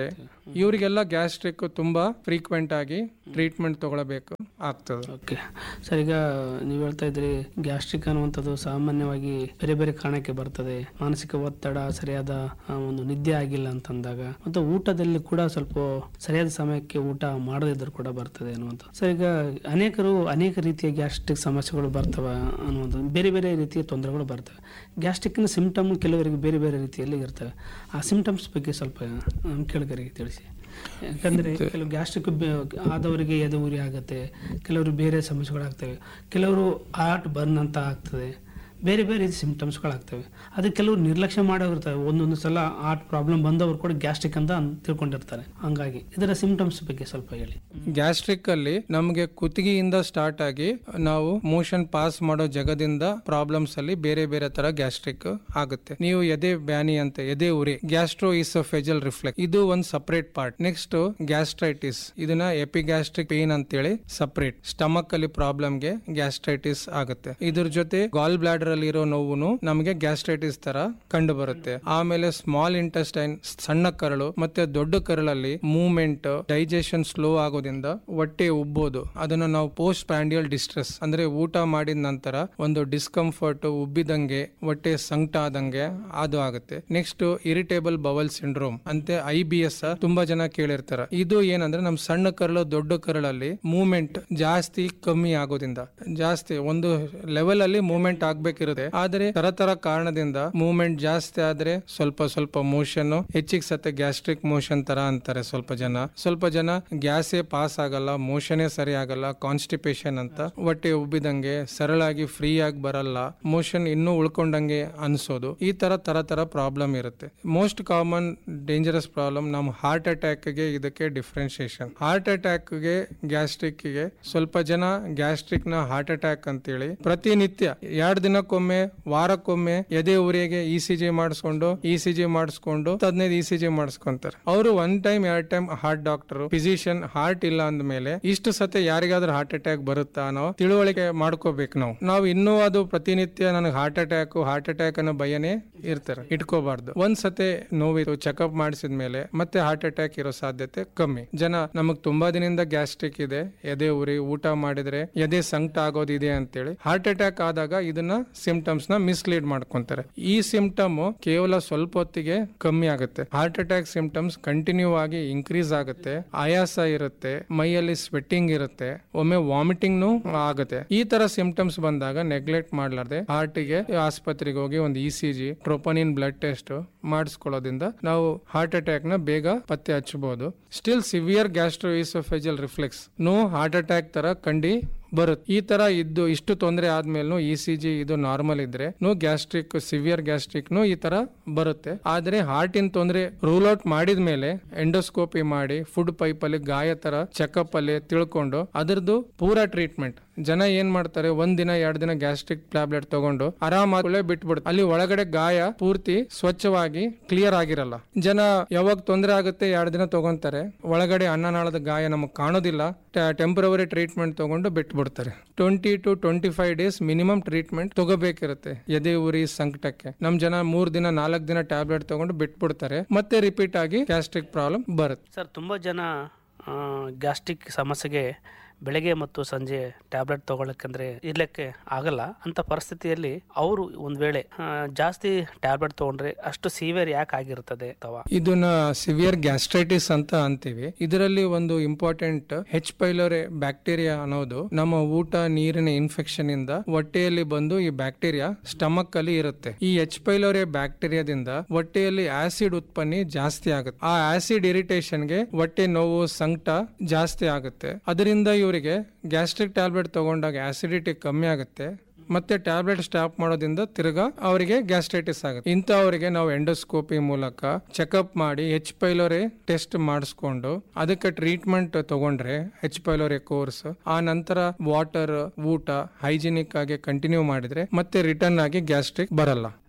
ಇವರಿಗೆಲ್ಲ ಗ್ಯಾಸ್ಟ್ರಿಕ್ ತುಂಬಾ ಫ್ರೀಕ್ವೆಂಟ್ ಆಗಿ ಟ್ರೀಟ್ಮೆಂಟ್ ತಗೊಳ್ಬೇಕು ಆಗ್ತದೆ ಓಕೆ ಸರ್ ಈಗ ನೀವು ಹೇಳ್ತಾ ಇದ್ರಿ ಗ್ಯಾಸ್ಟ್ರಿಕ್ ಅನ್ನುವಂಥದ್ದು ಸಾಮಾನ್ಯವಾಗಿ ಬೇರೆ ಬೇರೆ ಕಾರಣಕ್ಕೆ ಬರ್ತದೆ ಮಾನಸಿಕ ಒತ್ತಡ ಸರಿಯಾದ ಆ, ಒಂದು ನಿದ್ದೆ ಆಗಿಲ್ಲ ಅಂತಂದಾಗ ಮತ್ತು ಊಟದಲ್ಲಿ ಕೂಡ ಸ್ವಲ್ಪ ಸರಿಯಾದ ಸಮಯಕ್ಕೆ ಊಟ ಮಾಡದಿದ್ದರೂ ಕೂಡ ಬರ್ತದೆ ಅನ್ನುವಂಥದ್ದು ಸರ್ ಈಗ ಅನೇಕರು ಅನೇಕ ರೀತಿಯ ಗ್ಯಾಸ್ಟ್ರಿಕ್ ಸಮಸ್ಯೆಗಳು ಬರ್ತವೆ ಅನ್ನುವಂಥದ್ದು ಬೇರೆ ಬೇರೆ ರೀತಿಯ ತೊಂದರೆಗಳು ಬರ್ತವೆ ಗ್ಯಾಸ್ಟ್ರಿಕ್ನ ಸಿಂಪ್ಟಮ್ ಕೆಲವರಿಗೆ ಬೇರೆ ಬೇರೆ ರೀತಿಯಲ್ಲಿ ಇರ್ತವೆ ಆ ಸಿಂಪ್ಟಮ್ಸ್ ಬಗ್ಗೆ ಸ್ವಲ್ಪ ನಮ್ಮ ಕೇಳಿಗರಿಗೆ ತಿಳಿಸಿ ಯಾಕಂದ್ರೆ ಕೆಲವು ಗ್ಯಾಸ್ಟ್ರಿಕ್ ಆದವರಿಗೆ ಎದೆ ಉರಿ ಆಗುತ್ತೆ ಕೆಲವರು ಬೇರೆ ಸಮಸ್ಯೆಗಳಾಗ್ತವೆ ಕೆಲವರು ಹಾರ್ಟ್ ಬರ್ನ್ ಅಂತ ಆಗ್ತದೆ ಬೇರೆ ಬೇರೆ ರೀತಿ ಸಿಂಪ್ಟಮ್ಸ್ಗಳಾಗ್ತವೆ ಅದು ಕೆಲವರು ನಿರ್ಲಕ್ಷ್ಯ ಮಾಡೋಗಿರ್ತವೆ ಒಂದೊಂದು ಸಲ ಹಾರ್ಟ್ ಪ್ರಾಬ್ಲಮ್ ಬಂದವರು ಕೂಡ ಗ್ಯಾಸ್ಟ್ರಿಕ್ ಅಂತ ಅನ್- ತಿಳ್ಕೊಂಡಿರ್ತಾರೆ ಹಂಗಾಗಿ ಇದರ ಸಿಂಪ್ಟಮ್ಸ್ ಬಗ್ಗೆ ಸ್ವಲ್ಪ ಹೇಳಿ ಗ್ಯಾಸ್ಟ್ರಿಕ್ ಅಲ್ಲಿ ನಮಗೆ ಕುತ್ತಿಗೆಯಿಂದ ಸ್ಟಾರ್ಟ್ ಆಗಿ ನಾವು ಮೋಷನ್ ಪಾಸ್ ಮಾಡೋ ಜಗದಿಂದ ಪ್ರಾಬ್ಲಮ್ಸ್ ಅಲ್ಲಿ ಬೇರೆ ಬೇರೆ ತರ ಗ್ಯಾಸ್ಟ್ರಿಕ್ ಆಗುತ್ತೆ ನೀವು ಎದೆ ಬ್ಯಾನಿ ಅಂತ ಎದೆ ಉರಿ ಗ್ಯಾಸ್ಟ್ರೋ ಇಸೋಫೆಜಲ್ ರಿಫ್ಲೆಕ್ಸ್ ಇದು ಒಂದು ಸಪರೇಟ್ ಪಾರ್ಟ್ ನೆಕ್ಸ್ಟ್ ಗ್ಯಾಸ್ಟ್ರೈಟಿಸ್ ಇದನ್ನ ಎಪಿಗ್ಯಾಸ್ಟ್ರಿಕ್ ಪೇನ್ ಅಂತೇಳಿ ಸಪರೇಟ್ ಸ್ಟಮಕ್ ಅಲ್ಲಿ ಪ್ರಾಬ್ಲಮ್ಗೆ ಗ್ಯಾಸ್ಟ್ರೈಟಿಸ್ ಆಗುತ್ತೆ ಇದ್ರ ಜೊತೆ ಗಾಲ್ ಬ್ಲಾಡರ್ ಅಲ್ಲಿ ಇರೋ ನೋವು ನಮಗೆ ಗ್ಯಾಸ್ಟ್ರೈಟಿಸ್ ತರ ಕಂಡು ಬರುತ್ತೆ ಆಮೇಲೆ ಸ್ಮಾಲ್ ಇಂಟೆಸ್ಟೈನ್ ಸಣ್ಣ ಕರಳು ಮತ್ತೆ ದೊಡ್ಡ ಕರಳಲ್ಲಿ ಮೂವ್ಮೆಂಟ್ ಡೈಜೆಷನ್ ಸ್ಲೋ ಆಗೋದ್ರಿಂದ ಹೊಟ್ಟೆ ಉಬ್ಬೋದು ಅದನ್ನ ನಾವು ಪೋಸ್ಟ್ ಪ್ಯಾಂಡಿಯಲ್ ಡಿಸ್ಟ್ರೆಸ್ ಅಂದ್ರೆ ಊಟ ಮಾಡಿದ ನಂತರ ಒಂದು ಡಿಸ್ಕಂಫರ್ಟ್ ಉಬ್ಬಿದಂಗೆ ಹೊಟ್ಟೆ ಸಂಕಟ ಆದಂಗೆ ಅದು ಆಗುತ್ತೆ ನೆಕ್ಸ್ಟ್ ಇರಿಟೇಬಲ್ ಬವಲ್ ಸಿಂಡ್ರೋಮ್ ಅಂತೆ ಐ ಬಿ ಎಸ್ ತುಂಬಾ ಜನ ಕೇಳಿರ್ತಾರ ಇದು ಏನಂದ್ರೆ ನಮ್ ಸಣ್ಣ ಕರಳು ದೊಡ್ಡ ಕರಳಲ್ಲಿ ಮೂವ್ಮೆಂಟ್ ಜಾಸ್ತಿ ಕಮ್ಮಿ ಆಗೋದ್ರಿಂದ ಜಾಸ್ತಿ ಒಂದು ಲೆವೆಲ್ ಅಲ್ಲಿ ಮೂವ್ಮೆಂಟ್ ಆಗ್ಬೇಕಿರುತ್ತೆ ಆದ್ರೆ ತರ ತರ ಕಾರಣದಿಂದ ಮೂವ್ಮೆಂಟ್ ಜಾಸ್ತಿ ಆದ್ರೆ ಸ್ವಲ್ಪ ಸ್ವಲ್ಪ ಮೋಷನ್ ಹೆಚ್ಚಿಗೆ ಸತ್ತೆ ಗ್ಯಾಸ್ಟ್ರಿಕ್ ಮೋಷನ್ ತರ ಅಂತಾರೆ ಸ್ವಲ್ಪ ಜನ ಸ್ವಲ್ಪ ಜನ ಗ್ಯಾಸೇ ಪಾಸ್ ಆಗಲ್ಲ ಮೋಷನೇ ಸರಿ ಆಗಲ್ಲ ಕಾನ್ಸ್ಟಿಪೇಷನ್ ಅಂತ ಹೊಟ್ಟೆ ಉಬ್ಬಿದಂಗೆ ಸರಳಾಗಿ ಫ್ರೀ ಆಗಿ ಬರಲ್ಲ ಮೋಷನ್ ಇನ್ನೂ ಉಳ್ಕೊಂಡಂಗೆ ಅನ್ಸೋದು ಈ ತರ ತರ ತರ ಪ್ರಾಬ್ಲಮ್ ಇರುತ್ತೆ ಮೋಸ್ಟ್ ಕಾಮನ್ ಡೇಂಜರಸ್ ಪ್ರಾಬ್ಲಮ್ ನಮ್ಮ ಹಾರ್ಟ್ ಅಟ್ಯಾಕ್ ಗೆ ಇದಕ್ಕೆ ಡಿಫ್ರೆನ್ಶಿಯೇಷನ್ ಹಾರ್ಟ್ ಅಟ್ಯಾಕ್ ಗೆ ಗ್ಯಾಸ್ಟ್ರಿಕ್ ಗೆ ಸ್ವಲ್ಪ ಜನ ಗ್ಯಾಸ್ಟ್ರಿಕ್ ನ ಹಾರ್ಟ್ ಅಟ್ಯಾಕ್ ಅಂತೇಳಿ ಪ್ರತಿನಿತ್ಯ ಎರಡ್ ದಿನಕ್ಕೊಮ್ಮೆ ವಾರಕ್ಕೊಮ್ಮೆ ಎದೆ ಉರಿಗೆ ಇ ಸಿ ಜಿ ಮಾಡಿಸ್ಕೊಂಡು ಇ ಸಿ ಜಿ ಮಾಡಿಸ್ಕೊಂಡು ಹದಿನೈದು ಇ ಸಿ ಜಿ ಮಾಡಿಸ್ಕೊಂತಾರೆ ಅವರು ಒನ್ ಟೈಮ್ ಎರಡ್ time heart doctor physician heart ಇಲ್ಲ ಅಂದ್ಮೇಲೆ ಇಷ್ಟು ಸತೆ ಯಾರಿಗಾದ್ರೂ ಹಾರ್ಟ್ ಅಟ್ಯಾಕ್ ಬರುತ್ತಾ ಅನ್ನೋ ತಿಳುವಳಿಕೆ ಮಾಡ್ಕೋಬೇಕು ನಾವು ನಾವು ಇನ್ನೂ ಅದು ಪ್ರತಿನಿತ್ಯ ನನಗೆ ಹಾರ್ಟ್ ಅಟ್ಯಾಕ್ ಹಾರ್ಟ್ ಅಟ್ಯಾಕ್ ಅನ್ನೋ ಭಯನೇ ಇರ್ತಾರೆ ಇಟ್ಕೋಬಾರ್ದು ಒಂದ್ ಸತೆ ನೋವಿತ್ತು ಚೆಕಪ್ ಮಾಡಿಸಿದ ಮೇಲೆ ಮತ್ತೆ ಹಾರ್ಟ್ ಅಟ್ಯಾಕ್ ಇರೋ ಸಾಧ್ಯತೆ ಕಮ್ಮಿ ಜನ ನಮಗ್ ತುಂಬಾ ದಿನದಿಂದ ಗ್ಯಾಸ್ಟ್ರಿಕ್ ಇದೆ ಎದೆ ಉರಿ ಊಟ ಮಾಡಿದ್ರೆ ಎದೆ ಸಂಕಟ ಆಗೋದಿದೆ ಅಂತೇಳಿ ಹಾರ್ಟ್ ಅಟ್ಯಾಕ್ ಆದಾಗ ಇದನ್ನ ಸಿಂಪ್ಟಮ್ಸ್ ನ ಮಿಸ್ಲೀಡ್ ಮಾಡ್ಕೊಂತಾರೆ ಈ ಸಿಂಪ್ಟಮ್ ಕೇವಲ ಸ್ವಲ್ಪ ಹೊತ್ತಿಗೆ ಕಮ್ಮಿ ಆಗುತ್ತೆ ಹಾರ್ಟ್ ಅಟ್ಯಾಕ್ ಸಿಂಪ್ಟಮ್ಸ್ ಕಂಟಿನ್ಯೂ ಆಗಿ ಇನ್ಕ್ರೀಸ್ ಆಗುತ್ತೆ ಆಯಾಸ ಇರುತ್ತೆ ಮೈಯಲ್ಲಿ ಸ್ವೆಟ್ಟಿಂಗ್ ಇರುತ್ತೆ ಒಮ್ಮೆ ವಾಮಿಟಿಂಗ್ ಆಗುತ್ತೆ ಈ ತರ ಸಿಂಪ್ಟಮ್ಸ್ ಬಂದಾಗ ನೆಗ್ಲೆಕ್ಟ್ ಮಾಡ್ಲಾರ್ದೆ ಹಾರ್ಟ್ ಗೆ ಆಸ್ಪತ್ರೆಗೆ ಹೋಗಿ ಒಂದು E C G troponin blood test ಮಾಡಿಸ್ಕೊಳ್ಳೋದ್ರಿಂದ ನಾವು ಹಾರ್ಟ್ ಅಟ್ಯಾಕ್ ನ ಬೇಗ ಪತ್ತೆ ಹಚ್ಚಬಹುದು still severe gastro oesophageal reflex no heart attack ತರ ಕಂಡಿ ಬರುತ್ತೆ ಈ ತರ ಇದ್ದು ಇಷ್ಟು ತೊಂದರೆ ಆದ್ಮೇಲೂ ಇ ಸಿ ಜಿ ಇದು ನಾರ್ಮಲ್ ಇದ್ರೆ ನೋ ಗ್ಯಾಸ್ಟ್ರಿಕ್ ಸಿವಿಯರ್ ಗ್ಯಾಸ್ಟ್ರಿಕ್ ನು ಈ ತರ ಬರುತ್ತೆ ಆದ್ರೆ ಹಾರ್ಟ್ ಇನ್ ತೊಂದರೆ ರೂಲ್ ಔಟ್ ಮಾಡಿದ ಮೇಲೆ ಎಂಡೋಸ್ಕೋಪಿ ಮಾಡಿ ಫುಡ್ ಪೈಪ್ ಅಲ್ಲಿ ಗಾಯ ತರ ಚೆಕಪ್ ಅಲ್ಲಿ ತಿಳ್ಕೊಂಡು ಅದರದ್ದು ಪೂರಾ ಟ್ರೀಟ್ಮೆಂಟ್ ಜನ ಏನ್ ಮಾಡ್ತಾರೆ ಒಂದ್ ದಿನ ಎರಡ್ ದಿನ ಗ್ಯಾಸ್ಟ್ರಿಕ್ ಟ್ಯಾಬ್ಲೆಟ್ ತಗೊಂಡು ಆರಾಮಾಗಿ ಬಿಟ್ಬಿಡುತ್ತೆ ಅಲ್ಲಿ ಒಳಗಡೆ ಗಾಯ ಪೂರ್ತಿ ಸ್ವಚ್ಛವಾಗಿ ಕ್ಲಿಯರ್ ಆಗಿರಲ್ಲ ಜನ ಯಾವಾಗ ತೊಂದರೆ ಆಗುತ್ತೆ ಎರಡ್ ದಿನ ತಗೊಂತಾರೆ ಒಳಗಡೆ ಅನ್ನನಾಳದ ಗಾಯ ನಮಗೆ ಕಾಣೋದಿಲ್ಲ ಟೆಂಪರವರಿ ಟ್ರೀಟ್ಮೆಂಟ್ ತಗೊಂಡು ಬಿಟ್ಬಿಡ್ತಾರೆ twenty two twenty five days minimum treatment ತಗೋಬೇಕಿರುತ್ತೆ ಎದೆ ಉರಿ ಸಂಕಟಕ್ಕೆ ನಮ್ ಜನ ಮೂರ್ ದಿನ ನಾಲ್ಕು ದಿನ ಟ್ಯಾಬ್ಲೆಟ್ ತಗೊಂಡು ಬಿಟ್ಬಿಡ್ತಾರೆ ಮತ್ತೆ ರಿಪೀಟ್ ಆಗಿ ಗ್ಯಾಸ್ಟ್ರಿಕ್ ಪ್ರಾಬ್ಲಮ್ ಬರುತ್ತೆ ಸರ್ ತುಂಬ ಜನ ಗ್ಯಾಸ್ಟ್ರಿಕ್ ಸಮಸ್ಯೆಗೆ ಬೆಳಗ್ಗೆ ಮತ್ತು ಸಂಜೆ ಟ್ಯಾಬ್ಲೆಟ್ ತಗೊಳ್ಳಕ್ಕಂದ್ರೆ ಇರ್ಲಿಕ್ಕೆ ಆಗಲ್ಲ ಅಂತ ಪರಿಸ್ಥಿತಿಯಲ್ಲಿ ಅವರು ಒಂದ್ ವೇಳೆ ಆ, ಜಾಸ್ತಿ ಟ್ಯಾಬ್ಲೆಟ್ ತಗೊಂಡ್ರೆ ಅಷ್ಟು ಸಿವಿಯರ್ ಯಾಕೆ ಆಗಿರ್ತದೆ ಅಥವಾ ಇದನ್ನ ಸಿವಿಯರ್ ಗ್ಯಾಸ್ಟ್ರೈಟಿಸ್ ಅಂತ ಅಂತೀವಿ ಇದರಲ್ಲಿ ಒಂದು ಇಂಪಾರ್ಟೆಂಟ್ ಹೆಚ್ ಪೈಲೋರೆ ಬ್ಯಾಕ್ಟೀರಿಯಾ ಅನ್ನೋದು ನಮ್ಮ ಊಟ ನೀರಿನ ಇನ್ಫೆಕ್ಷನ್ ಇಂದ ಹೊಟ್ಟೆಯಲ್ಲಿ ಬಂದು ಈ ಬ್ಯಾಕ್ಟೀರಿಯಾ ಸ್ಟಮಕ್ ಅಲ್ಲಿ ಇರುತ್ತೆ ಈ ಹೆಚ್ ಪೈಲೋರೆ ಬ್ಯಾಕ್ಟೀರಿಯಾದಿಂದ ಹೊಟ್ಟೆಯಲ್ಲಿ ಆಸಿಡ್ ಉತ್ಪತ್ತಿ ಜಾಸ್ತಿ ಆಗುತ್ತೆ ಆ ಆಸಿಡ್ ಇರಿಟೇಷನ್ಗೆ ಹೊಟ್ಟೆ ನೋವು ಸಂಕಟ ಜಾಸ್ತಿ ಆಗುತ್ತೆ ಅದರಿಂದ ಇವರಿಗೆ ಗ್ಯಾಸ್ಟ್ರಿಕ್ ಟ್ಯಾಬ್ಲೆಟ್ ತಗೊಂಡಾಗ ಆಸಿಡಿಟಿ ಕಮ್ಮಿ ಆಗುತ್ತೆ ಮತ್ತೆ ಟ್ಯಾಬ್ಲೆಟ್ ಸ್ಟಾಪ್ ಮಾಡೋದ್ರಿಂದ ತಿರ್ಗಾ ಅವರಿಗೆ ಗ್ಯಾಸ್ಟ್ರೈಟಿಸ್ ಆಗುತ್ತೆ ಇಂಥವರಿಗೆ ನಾವು ಎಂಡೋಸ್ಕೋಪಿ ಮೂಲಕ ಚೆಕಪ್ ಮಾಡಿ ಹೆಚ್ ಪೈಲೋರೆ ಟೆಸ್ಟ್ ಮಾಡಿಸ್ಕೊಂಡು ಅದಕ್ಕೆ ಟ್ರೀಟ್ಮೆಂಟ್ ತಗೊಂಡ್ರೆ ಹೆಚ್ ಪೈಲೋರೆ ಕೋರ್ಸ್ ಆ ನಂತರ ವಾಟರ್ ಊಟ ಹೈಜಿನಿಕ್ ಆಗಿ ಕಂಟಿನ್ಯೂ ಮಾಡಿದ್ರೆ ಮತ್ತೆ ರಿಟರ್ನ್ ಆಗಿ ಗ್ಯಾಸ್ಟ್ರಿಕ್ ಬರಲ್ಲ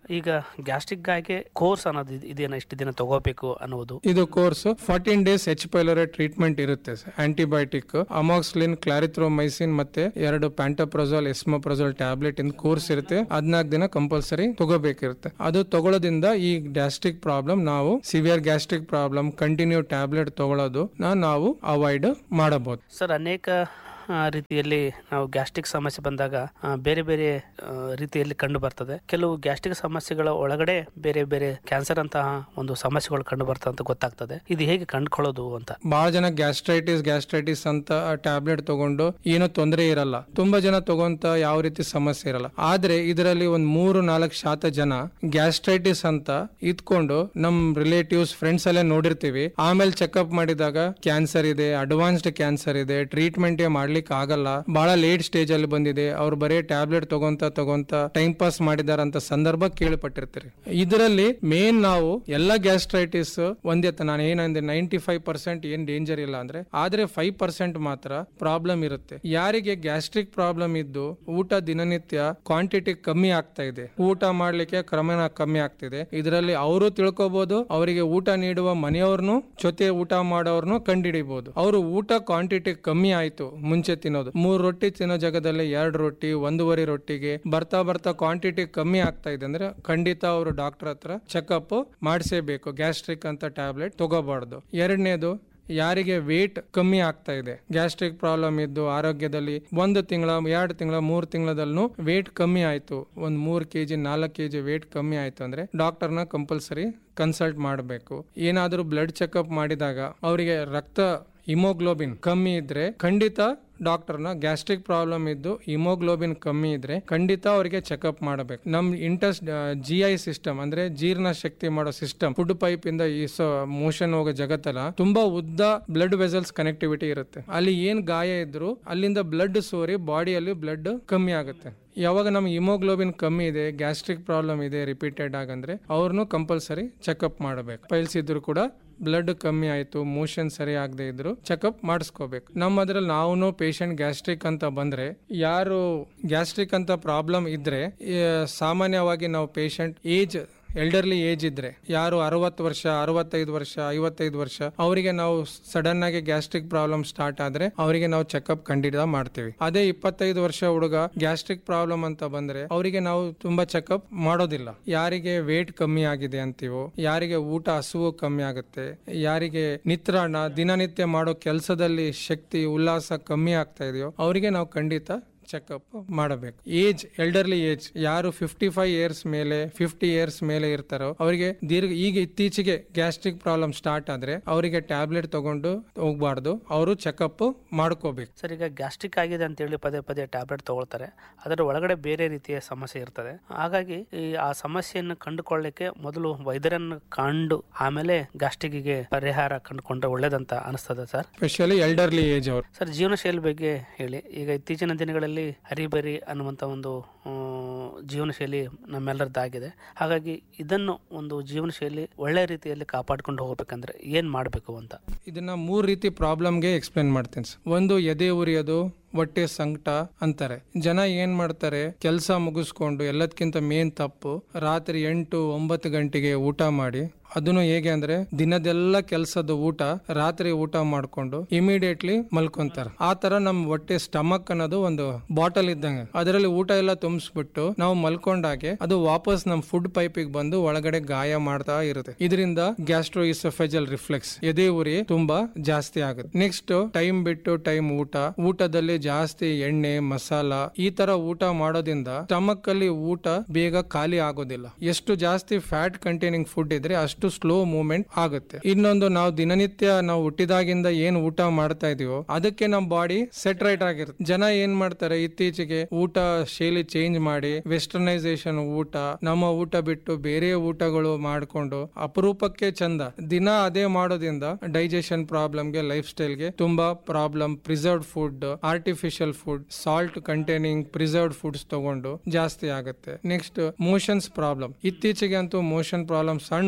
ಈಗ ಗ್ಯಾಸ್ಟ್ರಿಕ್ಗಾಗಿ ಕೋರ್ಸ್ ಅನ್ನೋದು ಇದ್- ಇದೇನ ಇಷ್ಟು ದಿನ ತಗೋಬೇಕು ಅನ್ನೋದು ಇದು course fourteen days H pylori treatment ಇರುತ್ತೆ ಆಂಟಿಬಯೋಟಿಕ್ ಅಮಾಕ್ಸ್ಲಿನ್ ಕ್ಲಾರಿಥ್ರೋಮೈಸಿನ್ ಮತ್ತೆ ಎರಡು ಪ್ಯಾಂಟೋಪ್ರೊಜೋಲ್ ಎಸ್ಮೋಪ್ರೊಜೋಲ್ ಟ್ಯಾಬ್ಲೆಟ್ ಇನ್ ಕೋರ್ಸ್ ಇರುತ್ತೆ ಹದಿನಾಲ್ಕು ದಿನ ಕಂಪಲ್ಸರಿ ತಗೋಬೇಕಿರುತ್ತೆ ಅದು ತಗೊಳ್ಳೋದ್ರಿಂದ ಈ ಗ್ಯಾಸ್ಟ್ರಿಕ್ ಪ್ರಾಬ್ಲಮ್ ನಾವು severe gastric problem continue tablet ತಗೊಳ್ಳೋದು ನಾವು ಅವಾಯ್ಡ್ ಮಾಡಬಹುದು ಸರ್ ಅನೇಕ ಆ, ರೀತಿಯಲ್ಲಿ ನಾವು ಗ್ಯಾಸ್ಟ್ರಿಕ್ ಸಮಸ್ಯೆ ಬಂದಾಗ ಆ, ಬೇರೆ ಬೇರೆ ಆ, ರೀತಿಯಲ್ಲಿ ಕಂಡು ಬರ್ತದೆ ಕೆಲವು ಗ್ಯಾಸ್ಟ್ರಿಕ್ ಸಮಸ್ಯೆಗಳ ಒಳಗಡೆ ಬೇರೆ ಬೇರೆ ಕ್ಯಾನ್ಸರ್ ಅಂತಹ ಒಂದು ಸಮಸ್ಯೆಗಳು ಕಂಡು ಬರ್ತದೆ ಅಂತ ಗೊತ್ತಾಗ್ತದೆ ಇದು ಹೇಗೆ ಕಂಡುಕೊಳ್ಳೋದು ಅಂತ ಬಹಳ ಜನ ಗ್ಯಾಸ್ಟ್ರೈಟಿಸ್ ಗ್ಯಾಸ್ಟ್ರೈಟಿಸ್ ಅಂತ ಟ್ಯಾಬ್ಲೆಟ್ ತಗೊಂಡು ಏನೋ ತೊಂದರೆ ಇರಲ್ಲ ತುಂಬಾ ಜನ ತಗೊಂತ ಯಾವ ರೀತಿ ಸಮಸ್ಯೆ ಇರಲ್ಲ ಆದ್ರೆ ಇದರಲ್ಲಿ ಒಂದ್ ಮೂರು ನಾಲ್ಕು ಶಾತ ಜನ ಗ್ಯಾಸ್ಟ್ರೈಟಿಸ್ ಅಂತ ಇದ್ಕೊಂಡು ನಮ್ ರಿಲೇಟಿವ್ಸ್ ಫ್ರೆಂಡ್ಸ್ ಅಲ್ಲೇ ನೋಡಿರ್ತೀವಿ ಆಮೇಲೆ ಚೆಕ್ಅಪ್ ಮಾಡಿದಾಗ ಕ್ಯಾನ್ಸರ್ ಇದೆ ಅಡ್ವಾನ್ಸ್ಡ್ ಕ್ಯಾನ್ಸರ್ ಇದೆ ಟ್ರೀಟ್ಮೆಂಟ್ ಮಾಡ್ಲಿಕ್ಕೆ ಆಗಲ್ಲ ಬಹಳ ಲೇಟ್ ಸ್ಟೇಜ್ ಅಲ್ಲಿ ಬಂದಿದೆ ಅವ್ರು ಬರೀ ಟ್ಯಾಬ್ಲೆಟ್ ತಗೊಂತ ತಗೊಂತ ಟೈಮ್ ಪಾಸ್ ಮಾಡಿದಾರಂತ ಸಂದರ್ಭ ಕೇಳ್ಪಟ್ಟಿರ್ತೀರಿ ಇದರಲ್ಲಿ ಮೇನ್ ನಾವು ಎಲ್ಲ ಗ್ಯಾಸ್ಟ್ರೈಟಿಸ್ ಒಂದೇ ತ- ನಾನು ಏನಂದ್ರೆ ನೈಂಟಿ ಫೈವ್ ಪರ್ಸೆಂಟ್ ಏನ್ ಡೇಂಜರ್ ಇಲ್ಲ ಅಂದ್ರೆ ಆದ್ರೆ ಫೈವ್ ಪರ್ಸೆಂಟ್ ಮಾತ್ರ ಪ್ರಾಬ್ಲಮ್ ಇರುತ್ತೆ ಯಾರಿಗೆ ಗ್ಯಾಸ್ಟ್ರಿಕ್ ಪ್ರಾಬ್ಲಮ್ ಇದ್ದು ಊಟ ದಿನನಿತ್ಯ ಕ್ವಾಂಟಿಟಿ ಕಮ್ಮಿ ಆಗ್ತಾ ಇದೆ ಊಟ ಮಾಡ್ಲಿಕ್ಕೆ ಕ್ರಮೇಣ ಕಮ್ಮಿ ಆಗ್ತಿದೆ ಇದರಲ್ಲಿ ಅವರು ತಿಳ್ಕೊಬಹುದು ಅವರಿಗೆ ಊಟ ನೀಡುವ ಮನೆಯವ್ರನ್ನು ಜೊತೆ ಊಟ ಮಾಡೋರ್ನು ಕಂಡಿಡಿಬಹುದು ಅವರು ಊಟ ಕ್ವಾಂಟಿಟಿ ಕಮ್ಮಿ ಆಯ್ತು ಮುಂಚೆ ತಿನ್ನೋದು ಮೂರ್ ರೊಟ್ಟಿ ತಿನ್ನೋ ಜಾಗದಲ್ಲಿ ಎರಡು ರೊಟ್ಟಿ ಒಂದೂವರೆ ರೊಟ್ಟಿಗೆ ಬರ್ತಾ ಬರ್ತಾ ಕ್ವಾಂಟಿಟಿ ಕಮ್ಮಿ ಆಗ್ತಾ ಇದೆ ಅಂದ್ರೆ ಖಂಡಿತ ಅವರು ಡಾಕ್ಟರ್ ಹತ್ರ ಚೆಕಪ್ ಮಾಡಿಸೇಬೇಕು ಗ್ಯಾಸ್ಟ್ರಿಕ್ ಅಂತ ಟ್ಯಾಬ್ಲೆಟ್ ತಗೋಬಾರ್ದು ಎರಡನೇದು ಯಾರಿಗೆ ವೇಟ್ ಕಮ್ಮಿ ಆಗ್ತಾ ಇದೆ ಗ್ಯಾಸ್ಟ್ರಿಕ್ ಪ್ರಾಬ್ಲಮ್ ಇದ್ದು ಆರೋಗ್ಯದಲ್ಲಿ ಒಂದು ತಿಂಗಳ ಎರಡು ತಿಂಗಳ ಮೂರು ತಿಂಗಳದಲ್ಲೂ ವೇಟ್ ಕಮ್ಮಿ ಆಯ್ತು ಒಂದ್ ಮೂರ್ ಕೆಜಿ ನಾಲ್ಕು ಕೆಜಿ ವೇಟ್ ಕಮ್ಮಿ ಆಯ್ತು ಅಂದ್ರೆ ಡಾಕ್ಟರ್ನ ಕಂಪಲ್ಸರಿ ಕನ್ಸಲ್ಟ್ ಮಾಡಬೇಕು ಏನಾದರೂ ಬ್ಲಡ್ ಚೆಕಪ್ ಮಾಡಿದಾಗ ಅವರಿಗೆ ರಕ್ತ ಹಿಮೋಗ್ಲೋಬಿನ್ ಕಮ್ಮಿ ಇದ್ರೆ ಖಂಡಿತ ಡಾಕ್ಟರ್ನ ಗ್ಯಾಸ್ಟ್ರಿಕ್ ಪ್ರಾಬ್ಲಮ್ ಇದ್ದು ಹಿಮೋಗ್ಲೋಬಿನ್ ಕಮ್ಮಿ ಇದ್ರೆ ಖಂಡಿತ ಅವರಿಗೆ ಚೆಕಪ್ ಮಾಡಬೇಕು ನಮ್ ಇಂಟೆಸ್ಟ್ ಜಿ ಐ ಸಿಸ್ಟಮ್ ಅಂದ್ರೆ ಜೀರ್ಣ ಶಕ್ತಿ ಮಾಡೋ ಸಿಸ್ಟಮ್ ಫುಡ್ ಪೈಪ್ ಇಂದ ಈ ಮೋಷನ್ ಹೋಗೋ ಜಗತ್ತಲ್ಲ ತುಂಬಾ ಉದ್ದ ಬ್ಲಡ್ ವೆಸಲ್ಸ್ ಕನೆಕ್ಟಿವಿಟಿ ಇರುತ್ತೆ ಅಲ್ಲಿ ಏನ್ ಗಾಯ ಇದ್ರು ಅಲ್ಲಿಂದ ಬ್ಲಡ್ ಸೋರಿ ಬಾಡಿಯಲ್ಲಿ ಬ್ಲಡ್ ಕಮ್ಮಿ ಆಗುತ್ತೆ ಯಾವಾಗ ನಮ್ಗೆ ಹಿಮೋಗ್ಲೋಬಿನ್ ಕಮ್ಮಿ ಇದೆ ಗ್ಯಾಸ್ಟ್ರಿಕ್ ಪ್ರಾಬ್ಲಮ್ ಇದೆ ರಿಪೀಟೆಡ್ ಆಗಂದ್ರೆ ಅವ್ರನ್ನು ಕಂಪಲ್ಸರಿ ಚೆಕಪ್ ಮಾಡಬೇಕು ಪೈಲ್ಸ್ ಇದ್ರು ಕೂಡ ಬ್ಲಡ್ ಕಮ್ಮಿ ಆಯ್ತು ಮೋಷನ್ ಸರಿ ಆಗದೆ ಇದ್ರು ಚೆಕಪ್ ಮಾಡಿಸ್ಕೋಬೇಕು ನಮ್ಮ ಅದ್ರಲ್ಲಿ ನಾವು ಪೇಷಂಟ್ ಗ್ಯಾಸ್ಟ್ರಿಕ್ ಅಂತ ಬಂದ್ರೆ ಯಾರು ಗ್ಯಾಸ್ಟ್ರಿಕ್ ಅಂತ ಪ್ರಾಬ್ಲಮ್ ಇದ್ರೆ ಈ, ಸಾಮಾನ್ಯವಾಗಿ ನಾವು ಪೇಷಂಟ್ ಏಜ್ ಎಲ್ಡರ್ಲಿ ಏಜ್ ಇದ್ರೆ ಯಾರು ಅರವತ್ತು ವರ್ಷ ಅರವತ್ತೈದು ವರ್ಷ ಐವತ್ತೈದು ವರ್ಷ ಅವರಿಗೆ ನಾವು ಸಡನ್ ಆಗಿ ಗ್ಯಾಸ್ಟ್ರಿಕ್ ಪ್ರಾಬ್ಲಮ್ ಸ್ಟಾರ್ಟ್ ಆದ್ರೆ ಅವರಿಗೆ ನಾವು ಚೆಕಪ್ ಖಂಡಿತ ಮಾಡ್ತೀವಿ ಅದೇ ಇಪ್ಪತ್ತೈದು ವರ್ಷ ಹುಡುಗ ಗ್ಯಾಸ್ಟ್ರಿಕ್ ಪ್ರಾಬ್ಲಮ್ ಅಂತ ಬಂದ್ರೆ ಅವರಿಗೆ ನಾವು ತುಂಬಾ ಚೆಕಪ್ ಮಾಡೋದಿಲ್ಲ ಯಾರಿಗೆ ವೇಟ್ ಕಮ್ಮಿ ಆಗಿದೆ ಅಂತೀವೋ ಯಾರಿಗೆ ಊಟ ಹಸುವು ಕಮ್ಮಿ ಆಗುತ್ತೆ ಯಾರಿಗೆ ನಿತ್ರಾಣ ದಿನನಿತ್ಯ ಮಾಡೋ ಕೆಲಸದಲ್ಲಿ ಶಕ್ತಿ ಉಲ್ಲಾಸ ಕಮ್ಮಿ ಆಗ್ತಾ ಇದೆಯೋ ಅವರಿಗೆ ನಾವು ಖಂಡಿತ ಚೆಕಪ್ ಮಾಡಬೇಕು ಏಜ್ ಎಲ್ಡರ್ಲಿ ಏಜ್ ಯಾರು ಫಿಫ್ಟಿ ಫೈವ್ ಇಯರ್ಸ್ ಮೇಲೆ ಫಿಫ್ಟಿ ಇಯರ್ಸ್ ಮೇಲೆ ಇರ್ತಾರೋ ಅವರಿಗೆ ದೀರ್ಘ ಈಗ ಇತ್ತೀಚೆಗೆ ಗ್ಯಾಸ್ಟ್ರಿಕ್ ಪ್ರಾಬ್ಲಮ್ ಸ್ಟಾರ್ಟ್ ಆದ್ರೆ ಅವರಿಗೆ ಟ್ಯಾಬ್ಲೆಟ್ ತಗೊಂಡು ಹೋಗ್ಬಾರ್ದು ಅವರು ಚೆಕಪ್ ಮಾಡ್ಕೋಬೇಕು ಸರ್ ಈಗ ಗ್ಯಾಸ್ಟ್ರಿಕ್ ಆಗಿದೆ ಅಂತೇಳಿ ಪದೇ ಪದೇ ಟ್ಯಾಬ್ಲೆಟ್ ತಗೊಳ್ತಾರೆ ಅದರ ಒಳಗಡೆ ಬೇರೆ ರೀತಿಯ ಸಮಸ್ಯೆ ಇರ್ತದೆ ಹಾಗಾಗಿ ಈ ಆ ಸಮಸ್ಯೆಯನ್ನು ಕಂಡುಕೊಳ್ಳಿಕ್ಕೆ ಮೊದಲು ವೈದ್ಯರನ್ನು ಕಂಡು ಆಮೇಲೆ ಗ್ಯಾಸ್ಟ್ರಿಕ್ಗೆ ಪರಿಹಾರ ಕಂಡುಕೊಂಡ್ರೆ ಒಳ್ಳೇದಂತ ಅನಿಸ್ತದೆ ಸರ್ ಸ್ಪೆಷಲಿ ಎಲ್ಡರ್ಲಿ ಏಜ್ ಅವರು ಸರ್ ಜೀವನ ಶೈಲಿ ಬಗ್ಗೆ ಹೇಳಿ ಈಗ ಇತ್ತೀಚಿನ ದಿನಗಳಲ್ಲಿ ಹರಿಬರಿ ಅನ್ನುವಂಥ ಒಂದು ಆ, ಜೀವನ ಶೈಲಿ ನಮ್ಮೆಲ್ಲರದ್ದಾಗಿದೆ ಹಾಗಾಗಿ ಇದನ್ನು ಒಂದು ಜೀವನ ಶೈಲಿ ಒಳ್ಳೆ ರೀತಿಯಲ್ಲಿ ಕಾಪಾಡ್ಕೊಂಡು ಹೋಗ್ಬೇಕಂದ್ರೆ ಏನ್ ಮಾಡಬೇಕು ಅಂತ ಇದನ್ನ ಮೂರ್ ರೀತಿ ಪ್ರಾಬ್ಲಮ್ಗೆ ಎಕ್ಸ್ಪ್ಲೇನ್ ಮಾಡ್ತೀನಿ sir. ಒಂದು ಎದೆ ಉರಿಯೋದು ಹೊಟ್ಟೆ ಸಂಕಟ ಅಂತಾರೆ ಜನ ಏನ್ ಮಾಡ್ತಾರೆ ಕೆಲಸ ಮುಗಿಸ್ಕೊಂಡು ಎಲ್ಲದಕ್ಕಿಂತ ಮೇನ್ ತಪ್ಪು ರಾತ್ರಿ ಎಂಟು ಒಂಬತ್ತು ಗಂಟೆಗೆ ಊಟ ಮಾಡಿ ಅದನ್ನು ಹೇಗೆ ಅಂದ್ರೆ ದಿನದೆಲ್ಲ ಕೆಲಸದ ಊಟ ರಾತ್ರಿ ಊಟ ಮಾಡ್ಕೊಂಡು ಇಮಿಡಿಯೇಟ್ಲಿ ಮಲ್ಕೊಂತಾರೆ ಆ ತರ ನಮ್ ಹೊಟ್ಟೆ ಸ್ಟಮಕ್ ಅನ್ನೋದು ಒಂದು ಬಾಟಲ್ ಇದ್ದಂಗೆ ಅದರಲ್ಲಿ ಊಟ ಎಲ್ಲ ತುಂಬಿಸ್ಬಿಟ್ಟು ನಾವು ಮಲ್ಕೊಂಡಾಗೆ ಅದು ವಾಪಸ್ ನಮ್ ಫುಡ್ ಪೈಪಿಗೆ ಬಂದು ಒಳಗಡೆ ಗಾಯ ಮಾಡ್ತಾ ಇರುತ್ತೆ ಇದರಿಂದ ಗ್ಯಾಸ್ಟ್ರೋ ಇಸೋಫೆಜಲ್ ರಿಫ್ಲೆಕ್ಸ್ ಎದೆ ಉರಿ ತುಂಬಾ ಜಾಸ್ತಿ ಆಗುತ್ತೆ ನೆಕ್ಸ್ಟ್ ಟೈಮ್ ಬಿಟ್ಟು ಟೈಮ್ ಊಟ ಊಟದಲ್ಲಿ ಜಾಸ್ತಿ ಎಣ್ಣೆ ಮಸಾಲ ಈ ತರ ಊಟ ಮಾಡೋದ್ರಿಂದ ಸ್ಟಮಕ್ ಅಲ್ಲಿ ಊಟ ಬೇಗ ಖಾಲಿ ಆಗೋದಿಲ್ಲ ಎಷ್ಟು ಜಾಸ್ತಿ ಫ್ಯಾಟ್ ಕಂಟೈನಿಂಗ್ ಫುಡ್ ಇದ್ರೆ ಅಷ್ಟು ಸ್ಲೋ ಮೂವ್ಮೆಂಟ್ ಆಗುತ್ತೆ ಇನ್ನೊಂದು ನಾವು ದಿನನಿತ್ಯ ನಾವು ಹುಟ್ಟಿದಾಗಿಂದ ಏನ್ ಊಟ ಮಾಡ್ತಾ ಇದೀವೋ ಅದಕ್ಕೆ ನಮ್ಮ ಬಾಡಿ ಸೆಟ್ ರೈಟ್ ಆಗಿರುತ್ತೆ ಜನ ಏನ್ ಮಾಡ್ತಾರೆ ಇತ್ತೀಚೆಗೆ ಊಟ ಶೈಲಿ ಚೇಂಜ್ ಮಾಡಿ ವೆಸ್ಟರ್ನೈಸೇಷನ್ ಊಟ ನಮ್ಮ ಊಟ ಬಿಟ್ಟು ಬೇರೆ ಊಟಗಳು ಮಾಡ್ಕೊಂಡು ಅಪರೂಪಕ್ಕೆ ಚಂದ ದಿನ ಅದೇ ಮಾಡೋದ್ರಿಂದ ಡೈಜೆಷನ್ ಪ್ರಾಬ್ಲಮ್ಗೆ ಲೈಫ್ ಸ್ಟೈಲ್ಗೆ ತುಂಬಾ problem preserved food artificial food salt containing preserved foods ತಗೊಂಡು ಜಾಸ್ತಿ ಆಗುತ್ತೆ ನೆಕ್ಸ್ಟ್ ಮೋಷನ್ಸ್ ಪ್ರಾಬ್ಲಮ್ ಇತ್ತೀಚೆಗೆ ಅಂತೂ ಮೋಷನ್ ಪ್ರಾಬ್ಲಮ್ ಸಣ್ಣ ಹುಡುಗರಿಂದ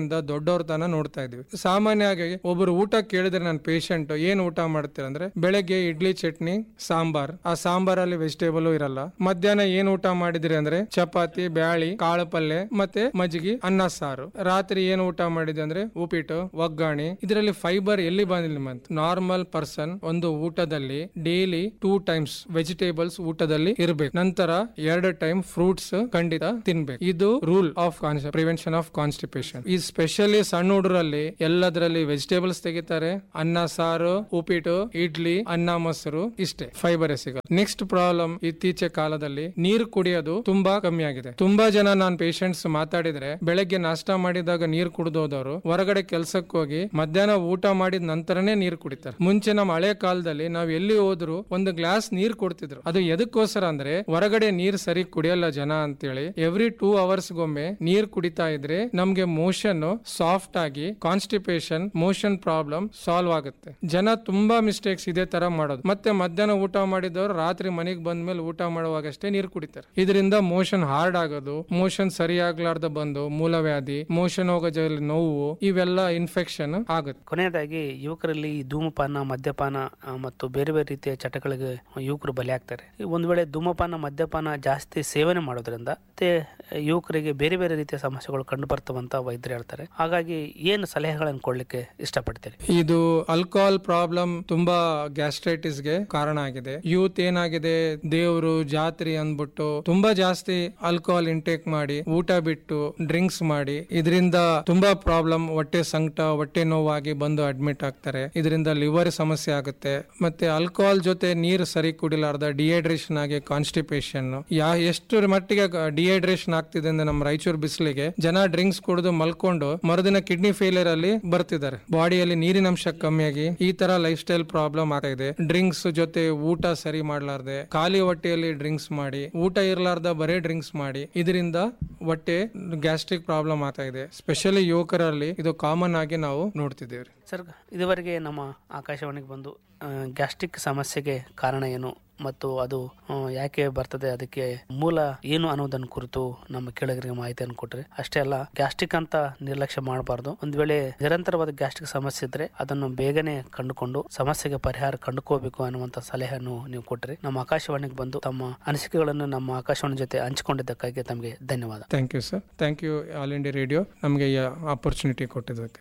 ಚಿಕ್ಕವರಿಂದ ದೊಡ್ಡವ್ರ ತನ ನೋಡ್ತಾ ಇದೀವಿ ಸಾಮಾನ್ಯವಾಗಿ ಒಬ್ಬರು ಊಟ ಕೇಳಿದ್ರೆ ನನ್ನ ಪೇಷಂಟ್ ಏನ್ ಊಟ ಮಾಡ್ತೀರ ಅಂದ್ರೆ ಬೆಳಗ್ಗೆ ಇಡ್ಲಿ ಚಟ್ನಿ ಸಾಂಬಾರ್ ಆ ಸಾಂಬಾರಲ್ಲಿ ವೆಜಿಟೇಬಲ್ ಇರಲ್ಲ ಮಧ್ಯಾಹ್ನ ಏನ್ ಊಟ ಮಾಡಿದ್ರಿ ಅಂದ್ರೆ ಚಪಾತಿ ಬ್ಯಾಳಿ ಕಾಳು ಪಲ್ಯ ಮತ್ತೆ ಮಜ್ಜಿಗೆ ಅನ್ನ ಸಾರು ರಾತ್ರಿ ಏನ್ ಊಟ ಮಾಡಿದೆ ಅಂದ್ರೆ ಉಪ್ಪಿಟ್ಟು ಒಗ್ಗಾಣಿ ಇದರಲ್ಲಿ ಫೈಬರ್ ಎಲ್ಲಿ ಬಂದಿಲ್ಲ ಮಂತ್ ನಾರ್ಮಲ್ ಪರ್ಸನ್ ಒಂದು ಊಟದಲ್ಲಿ ಡೈಲಿ ಟೂ ಟೈಮ್ಸ್ ವೆಜಿಟೇಬಲ್ಸ್ ಊಟದಲ್ಲಿ ಇರಬೇಕು ನಂತರ ಎರಡು ಟೈಮ್ ಫ್ರೂಟ್ಸ್ ಖಂಡಿತ ತಿನ್ಬೇಕು ಇದು rule of prevention of constipation ಈ ಸ್ಪೆಷಲಿ ಸಣ್ಣ ಹುಡುಗರಲ್ಲಿ ಎಲ್ಲದರಲ್ಲಿ ವೆಜಿಟೇಬಲ್ಸ್ ತೆಗಿತಾರೆ ಅನ್ನ ಸಾರು ಉಪ್ಪಿಟ್ಟು ಇಡ್ಲಿ ಅನ್ನ ಮೊಸರು ಇಷ್ಟೇ ಫೈಬರ್ ಸಿಗಲ್ಲ ನೆಕ್ಸ್ಟ್ ಪ್ರಾಬ್ಲಮ್ ಇತ್ತೀಚೆ ಕಾಲದಲ್ಲಿ ನೀರು ಕುಡಿಯೋದು ತುಂಬಾ ಕಮ್ಮಿ ಆಗಿದೆ ತುಂಬಾ ಜನ ನಾನ್ ಪೇಷಂಟ್ಸ್ ಮಾತಾಡಿದ್ರೆ ಬೆಳಗ್ಗೆ ನಾಷ್ಟ ಮಾಡಿದಾಗ ನೀರು ಕುಡಿದೋದವರು ಹೊರಗಡೆ ಕೆಲ್ಸಕ್ಕೆ ಹೋಗಿ ಮಧ್ಯಾಹ್ನ ಊಟ ಮಾಡಿದ ನಂತರನೇ ನೀರು ಕುಡಿತಾರೆ ಮುಂಚೆ ನಮ್ಮ ಹಳೆ ಕಾಲದಲ್ಲಿ ನಾವ್ ಎಲ್ಲಿ ಹೋದ್ರು ಒಂದು ಗ್ಲಾಸ್ ನೀರ್ ಕೊಡ್ತಿದ್ರು ಅದು ಎದಕ್ಕೋಸ್ಕರ ಅಂದ್ರೆ ಹೊರಗಡೆ ನೀರ್ ಸರಿ ಕುಡಿಯಲ್ಲ ಜನ ಅಂತೇಳಿ ಎವ್ರಿ ಟೂ ಅವರ್ಸ್ ಗೊಮ್ಮೆ ನೀರ್ ಕುಡಿತಾ ಇದ್ರೆ ನಮ್ಗೆ ಮೋಷನ್ ಸಾಫ್ಟ್ ಆಗಿ ಕಾನ್ಸ್ಟಿಪೇಷನ್ ಮೋಷನ್ ಪ್ರಾಬ್ಲಮ್ ಸಾಲ್ವ್ ಆಗುತ್ತೆ ಜನ ತುಂಬಾ ಮಿಸ್ಟೇಕ್ಸ್ ಇದೇ ತರ ಮಾಡೋದು ಮತ್ತೆ ಮಧ್ಯಾಹ್ನ ಊಟ ಮಾಡಿದವರು ರಾತ್ರಿ ಮನೆಗೆ ಬಂದ್ಮೇಲೆ ಊಟ ಮಾಡುವಾಗಷ್ಟೇ ನೀರು ಕುಡಿತಾರೆ ಇದರಿಂದ ಮೋಷನ್ ಹಾರ್ಡ್ ಆಗೋದು ಮೋಷನ್ ಸರಿಯಾಗ್ಲಾರ್ದ ಬಂದು ಮೂಲವ್ಯಾಧಿ ಮೋಷನ್ ಹೋಗೋ ಜಾಗದಲ್ಲಿ ನೋವು ಇವೆಲ್ಲ ಇನ್ಫೆಕ್ಷನ್ ಆಗುತ್ತೆ ಕೊನೆಯದಾಗಿ ಯುವಕರಲ್ಲಿ ಈ ಧೂಮಪಾನ ಮದ್ಯಪಾನ ಆ, ಮತ್ತು ಬೇರೆ ಬೇರೆ ರೀತಿಯ ಚಟಗಳಿಗೆ ಯುವಕರು ಬಲಿಯಾಗ್ತಾರೆ ಒಂದು ವೇಳೆ ಧೂಮಪಾನ ಮದ್ಯಪಾನ ಜಾಸ್ತಿ ಸೇವನೆ ಮಾಡೋದ್ರಿಂದ ಮತ್ತೆ ಯುವಕರಿಗೆ ಬೇರೆ ಬೇರೆ ರೀತಿಯ ಸಮಸ್ಯೆಗಳು ಕಂಡು ಬರ್ತವಂತ ವೈದ್ಯರು ಹೇಳ್ತಾರೆ ಹಾಗಾಗಿ ಏನು ಸಲಹೆಗಳನ್ನು ಕೊಡ್ಲಿಕ್ಕೆ ಇಷ್ಟಪಡ್ತೀರಿ ಇದು ಆಲ್ಕೋಹಾಲ್ ಪ್ರಾಬ್ಲಮ್ ತುಂಬಾ ಗ್ಯಾಸ್ಟ್ರೈಟಿಸ್ ಗೆ ಕಾರಣ ಆಗಿದೆ ಯೂತ್ ಏನಾಗಿದೆ ದೇವರು ಜಾತ್ರೆ ಅಂದ್ಬಿಟ್ಟು ತುಂಬಾ ಜಾಸ್ತಿ ಆಲ್ಕೋಹಾಲ್ ಇಂಟೇಕ್ ಮಾಡಿ ಊಟ ಬಿಟ್ಟು ಡ್ರಿಂಕ್ಸ್ ಮಾಡಿ ಇದರಿಂದ ತುಂಬಾ ಪ್ರಾಬ್ಲಮ್ ಹೊಟ್ಟೆ ಸಂಕಟ ಹೊಟ್ಟೆ ನೋವಾಗಿ ಬಂದು ಅಡ್ಮಿಟ್ ಆಗ್ತಾರೆ ಇದರಿಂದ ಲಿವರ್ ಸಮಸ್ಯೆ ಆಗುತ್ತೆ ಮತ್ತೆ ಆಲ್ಕೋಹಾಲ್ ಜೊತೆ ನೀರು ಸರಿ ಕುಡಿಲಾರ್ದ ಡಿಹೈಡ್ರೇಷನ್ ಆಗಿ ಕಾನ್ಸ್ಟಿಪೇಷನ್ ಯಾ ಎಷ್ಟು ಮಟ್ಟಿಗೆ ಡಿಹೈಡ್ರೇಷನ್ ಆಗ್ತಿದೆ ಅಂದ್ರೆ ನಮ್ಮ ರಾಯಚೂರು ಬಿಸಿಲಿಗೆ ಜನ ಡ್ರಿಂಕ್ಸ್ ಕುಡಿದು ಮಲ್ಕೊಂಡು ಮರುದಿನ ಕಿಡ್ನಿ ಫೇಲಿಯರ್ ಅಲ್ಲಿ ಬರ್ತಿದ್ದಾರೆ ಬಾಡಿಯಲ್ಲಿ ನೀರಿನ ಅಂಶ ಕಮ್ಮಿಯಾಗಿ ಈ ತರ ಲೈಫ್ ಸ್ಟೈಲ್ ಪ್ರಾಬ್ಲಮ್ ಆಗ್ತಾ ಇದೆ ಡ್ರಿಂಕ್ಸ್ ಜೊತೆ ಊಟ ಸರಿ ಮಾಡ್ಲಾರ್ದೆ ಖಾಲಿ ಹೊಟ್ಟೆಯಲ್ಲಿ ಡ್ರಿಂಕ್ಸ್ ಮಾಡಿ ಊಟ ಇರ್ಲಾರ್ದ ಬರೇ ಡ್ರಿಂಕ್ಸ್ ಮಾಡಿ ಇದರಿಂದ ಹೊಟ್ಟೆ ಗ್ಯಾಸ್ಟ್ರಿಕ್ ಪ್ರಾಬ್ಲಮ್ ಆಗ್ತಾ ಇದೆ ಸ್ಪೆಷಲಿ ಯುವಕರಲ್ಲಿ ಇದು ಕಾಮನ್ ಆಗಿ ನಾವು ನೋಡ್ತಿದ್ದೇವೆ ಸರ್ ಇದುವರೆಗೆ ನಮ್ಮ ಆಕಾಶವಾಣಿಗೆ ಬಂದು ಗ್ಯಾಸ್ಟ್ರಿಕ್ ಸಮಸ್ಯೆಗೆ ಕಾರಣ ಏನು ಮತ್ತು ಅದು ಆ, ಯಾಕೆ ಬರ್ತದೆ ಅದಕ್ಕೆ ಮೂಲ ಏನು ಅನ್ನೋದನ್ನ ಕುರಿತು ನಮ್ಮ ಕೇಳಗರಿಗೆ ಮಾಹಿತಿಯನ್ನು ಕೊಟ್ರಿ ಅಷ್ಟೇ ಅಲ್ಲ ಗ್ಯಾಸ್ಟ್ರಿಕ್ ಅಂತ ನಿರ್ಲಕ್ಷ್ಯ ಮಾಡಬಾರ್ದು ಒಂದ್ ವೇಳೆ ನಿರಂತರವಾದ ಗ್ಯಾಸ್ಟ್ರಿಕ್ ಸಮಸ್ಯೆ ಇದ್ರೆ ಅದನ್ನು ಬೇಗನೆ ಕಂಡುಕೊಂಡು ಸಮಸ್ಯೆಗೆ ಪರಿಹಾರ ಕಂಡುಕೋಬೇಕು ಅನ್ನುವಂತ ಸಲಹೆಯನ್ನು ನೀವು ಕೊಟ್ರಿ ನಮ್ಮ ಆಕಾಶವಾಣಿಗೆ ಬಂದು ತಮ್ಮ ಅನಿಸಿಕೆಗಳನ್ನು ನಮ್ಮ ಆಕಾಶವಾಣಿ ಜೊತೆ ಹಂಚಿಕೊಂಡಿದ್ದಕ್ಕಾಗಿ ತಮಗೆ ಧನ್ಯವಾದ thank you sir thank you all India radio ನಮಗೆ ಈ ಆಪರ್ಚುನಿಟಿ ಕೊಟ್ಟಿದ್ದಕ್ಕೆ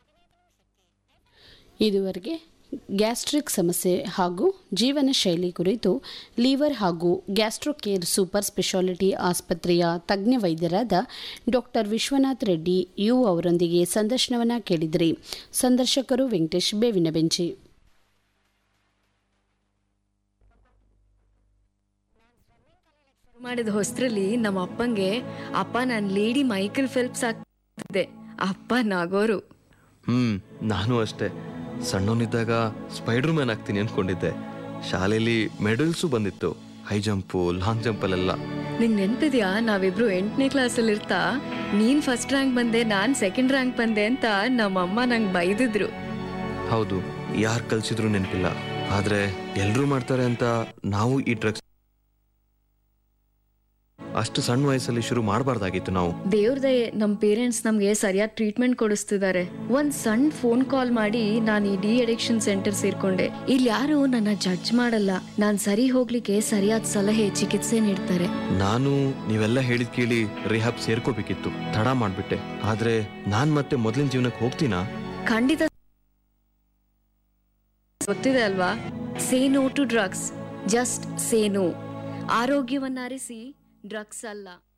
ಇದುವರೆಗೆ ಗ್ಯಾಸ್ಟ್ರಿಕ್ ಸಮಸ್ಯೆ ಹಾಗೂ ಜೀವನ ಶೈಲಿ ಕುರಿತು ಲಿವರ್ ಹಾಗೂ ಗ್ಯಾಸ್ಟ್ರೋಕೇರ್ ಸೂಪರ್ ಸ್ಪೆಷಾಲಿಟಿ ಆಸ್ಪತ್ರೆಯ ತಜ್ಞ ವೈದ್ಯರಾದ ಡಾಕ್ಟರ್ ವಿಶ್ವನಾಥ್ ರೆಡ್ಡಿ ಯು ಅವರೊಂದಿಗೆ ಸಂದರ್ಶನವನ್ನ ಕೇಳಿದ್ರಿ ಸಂದರ್ಶಕರು ವೆಂಕಟೇಶ್ ಬೇವಿನ ಬೆಂಚಿ ಮಾಡಿದ ಹೊಸ್ತ್ರಲ್ಲಿ ನಮ್ಮ ಅಪ್ಪಂಗೆ ಅಪ್ಪ ನಾನು ಲೇಡಿ ಮೈಕಲ್ ಫೆಲ್ಪ್ಸ್ ಆಗ್ತಿದ್ದೆ ಅಪ್ಪ ನಾಗೋರು ಹ್ಮ್ ನಾನು ಅಷ್ಟೇ ಸಣ್ಣವನಿದ್ದಾಗ ಸ್ಪೈಡರ್ ಮ್ಯಾನ್ ಆಗ್ತೀನಿ ಅನ್ಕೊಂಡಿದ್ದೆ ಶಾಲೆಯಲ್ಲಿ ಮೆಡಲ್ಸು ಬಂದಿತ್ತು ಹೈ ಜಂಪು ಲಾಂಗ್ ಜಂಪಲ್ಲೆಲ್ಲ ನಿಂಗೆ ನೆನ್ಪಿದ್ಯಾ ನಾವಿಬ್ರು ಎಂಟನೇ ಕ್ಲಾಸಲ್ಲಿ ಇರ್ತಾ ನೀನ್ ಫಸ್ಟ್ ರ್ಯಾಂಕ್ ಬಂದೆ ನಾನ್ ಸೆಕೆಂಡ್ ರ್ಯಾಂಕ್ ಬಂದೆ ಅಂತ ನಮ್ಮಮ್ಮ ನಂಗೆ ಬೈದಿದ್ರು ಹೌದು ಯಾರು ಕಲ್ಸಿದ್ರು ನೆನಪಿಲ್ಲ ಆದ್ರೆ ಎಲ್ರೂ ಮಾಡ್ತಾರೆ ಅಂತ ನಾವು ಈ ಡ್ರಗ್ಸ್ ಅಷ್ಟು ಸಣ್ಣ ವಯಸ್ಸಲ್ಲಿ ಶುರು ಮಾಡಬಾರ್ದಾಗಿತ್ತು ನಾವು ದೇವ್ರ ದಯೆ ನಮ್ಮ ಪೇರೆಂಟ್ಸ್ ನಮ್ಗೆ ಸರಿಯಾದ ಟ್ರೀಟ್ಮೆಂಟ್ ಕೊಡಿಸ್ತಿದ್ದಾರೆ ಒಂದ್ ಸಣ್ಣ ಫೋನ್ ಕಾಲ್ ಮಾಡಿ ನಾನು ಈ ಡಿ ಅಡಿಕ್ಷನ್ ಸೆಂಟರ್ ಸೇರ್ಕೊಂಡೆ ಇಲ್ಲಿ ಯಾರು ನನ್ನ ಜಡ್ಜ್ ಮಾಡಲ್ಲ ನಾನ್ ಸರಿ ಹೋಗ್ಲಿಕ್ಕೆ ಸರಿಯಾದ ಸಲಹೆ ಚಿಕಿತ್ಸೆ ನೀಡ್ತಾರೆ ನಾನು ನೀವೆಲ್ಲ ಹೇಳಿದ್ ಕೇಳಿ ರಿಹಾಬ್ ಸೇರ್ಕೋಬೇಕಿತ್ತು ತಡ ಮಾಡ್ಬಿಟ್ಟೆ ಆದ್ರೆ ನಾನ್ ಮತ್ತೆ ಮೊದಲಿನ ಜೀವನಕ್ಕೆ ಹೋಗ್ತೀನಾ ಖಂಡಿತ ಗೊತ್ತಿದೆ ಅಲ್ವಾ say no to drugs just say no ಆರೋಗ್ಯವನ್ನ ಅರಿಸಿ ಡ್ರಗ್ಸ್ ಅಲ್ಲ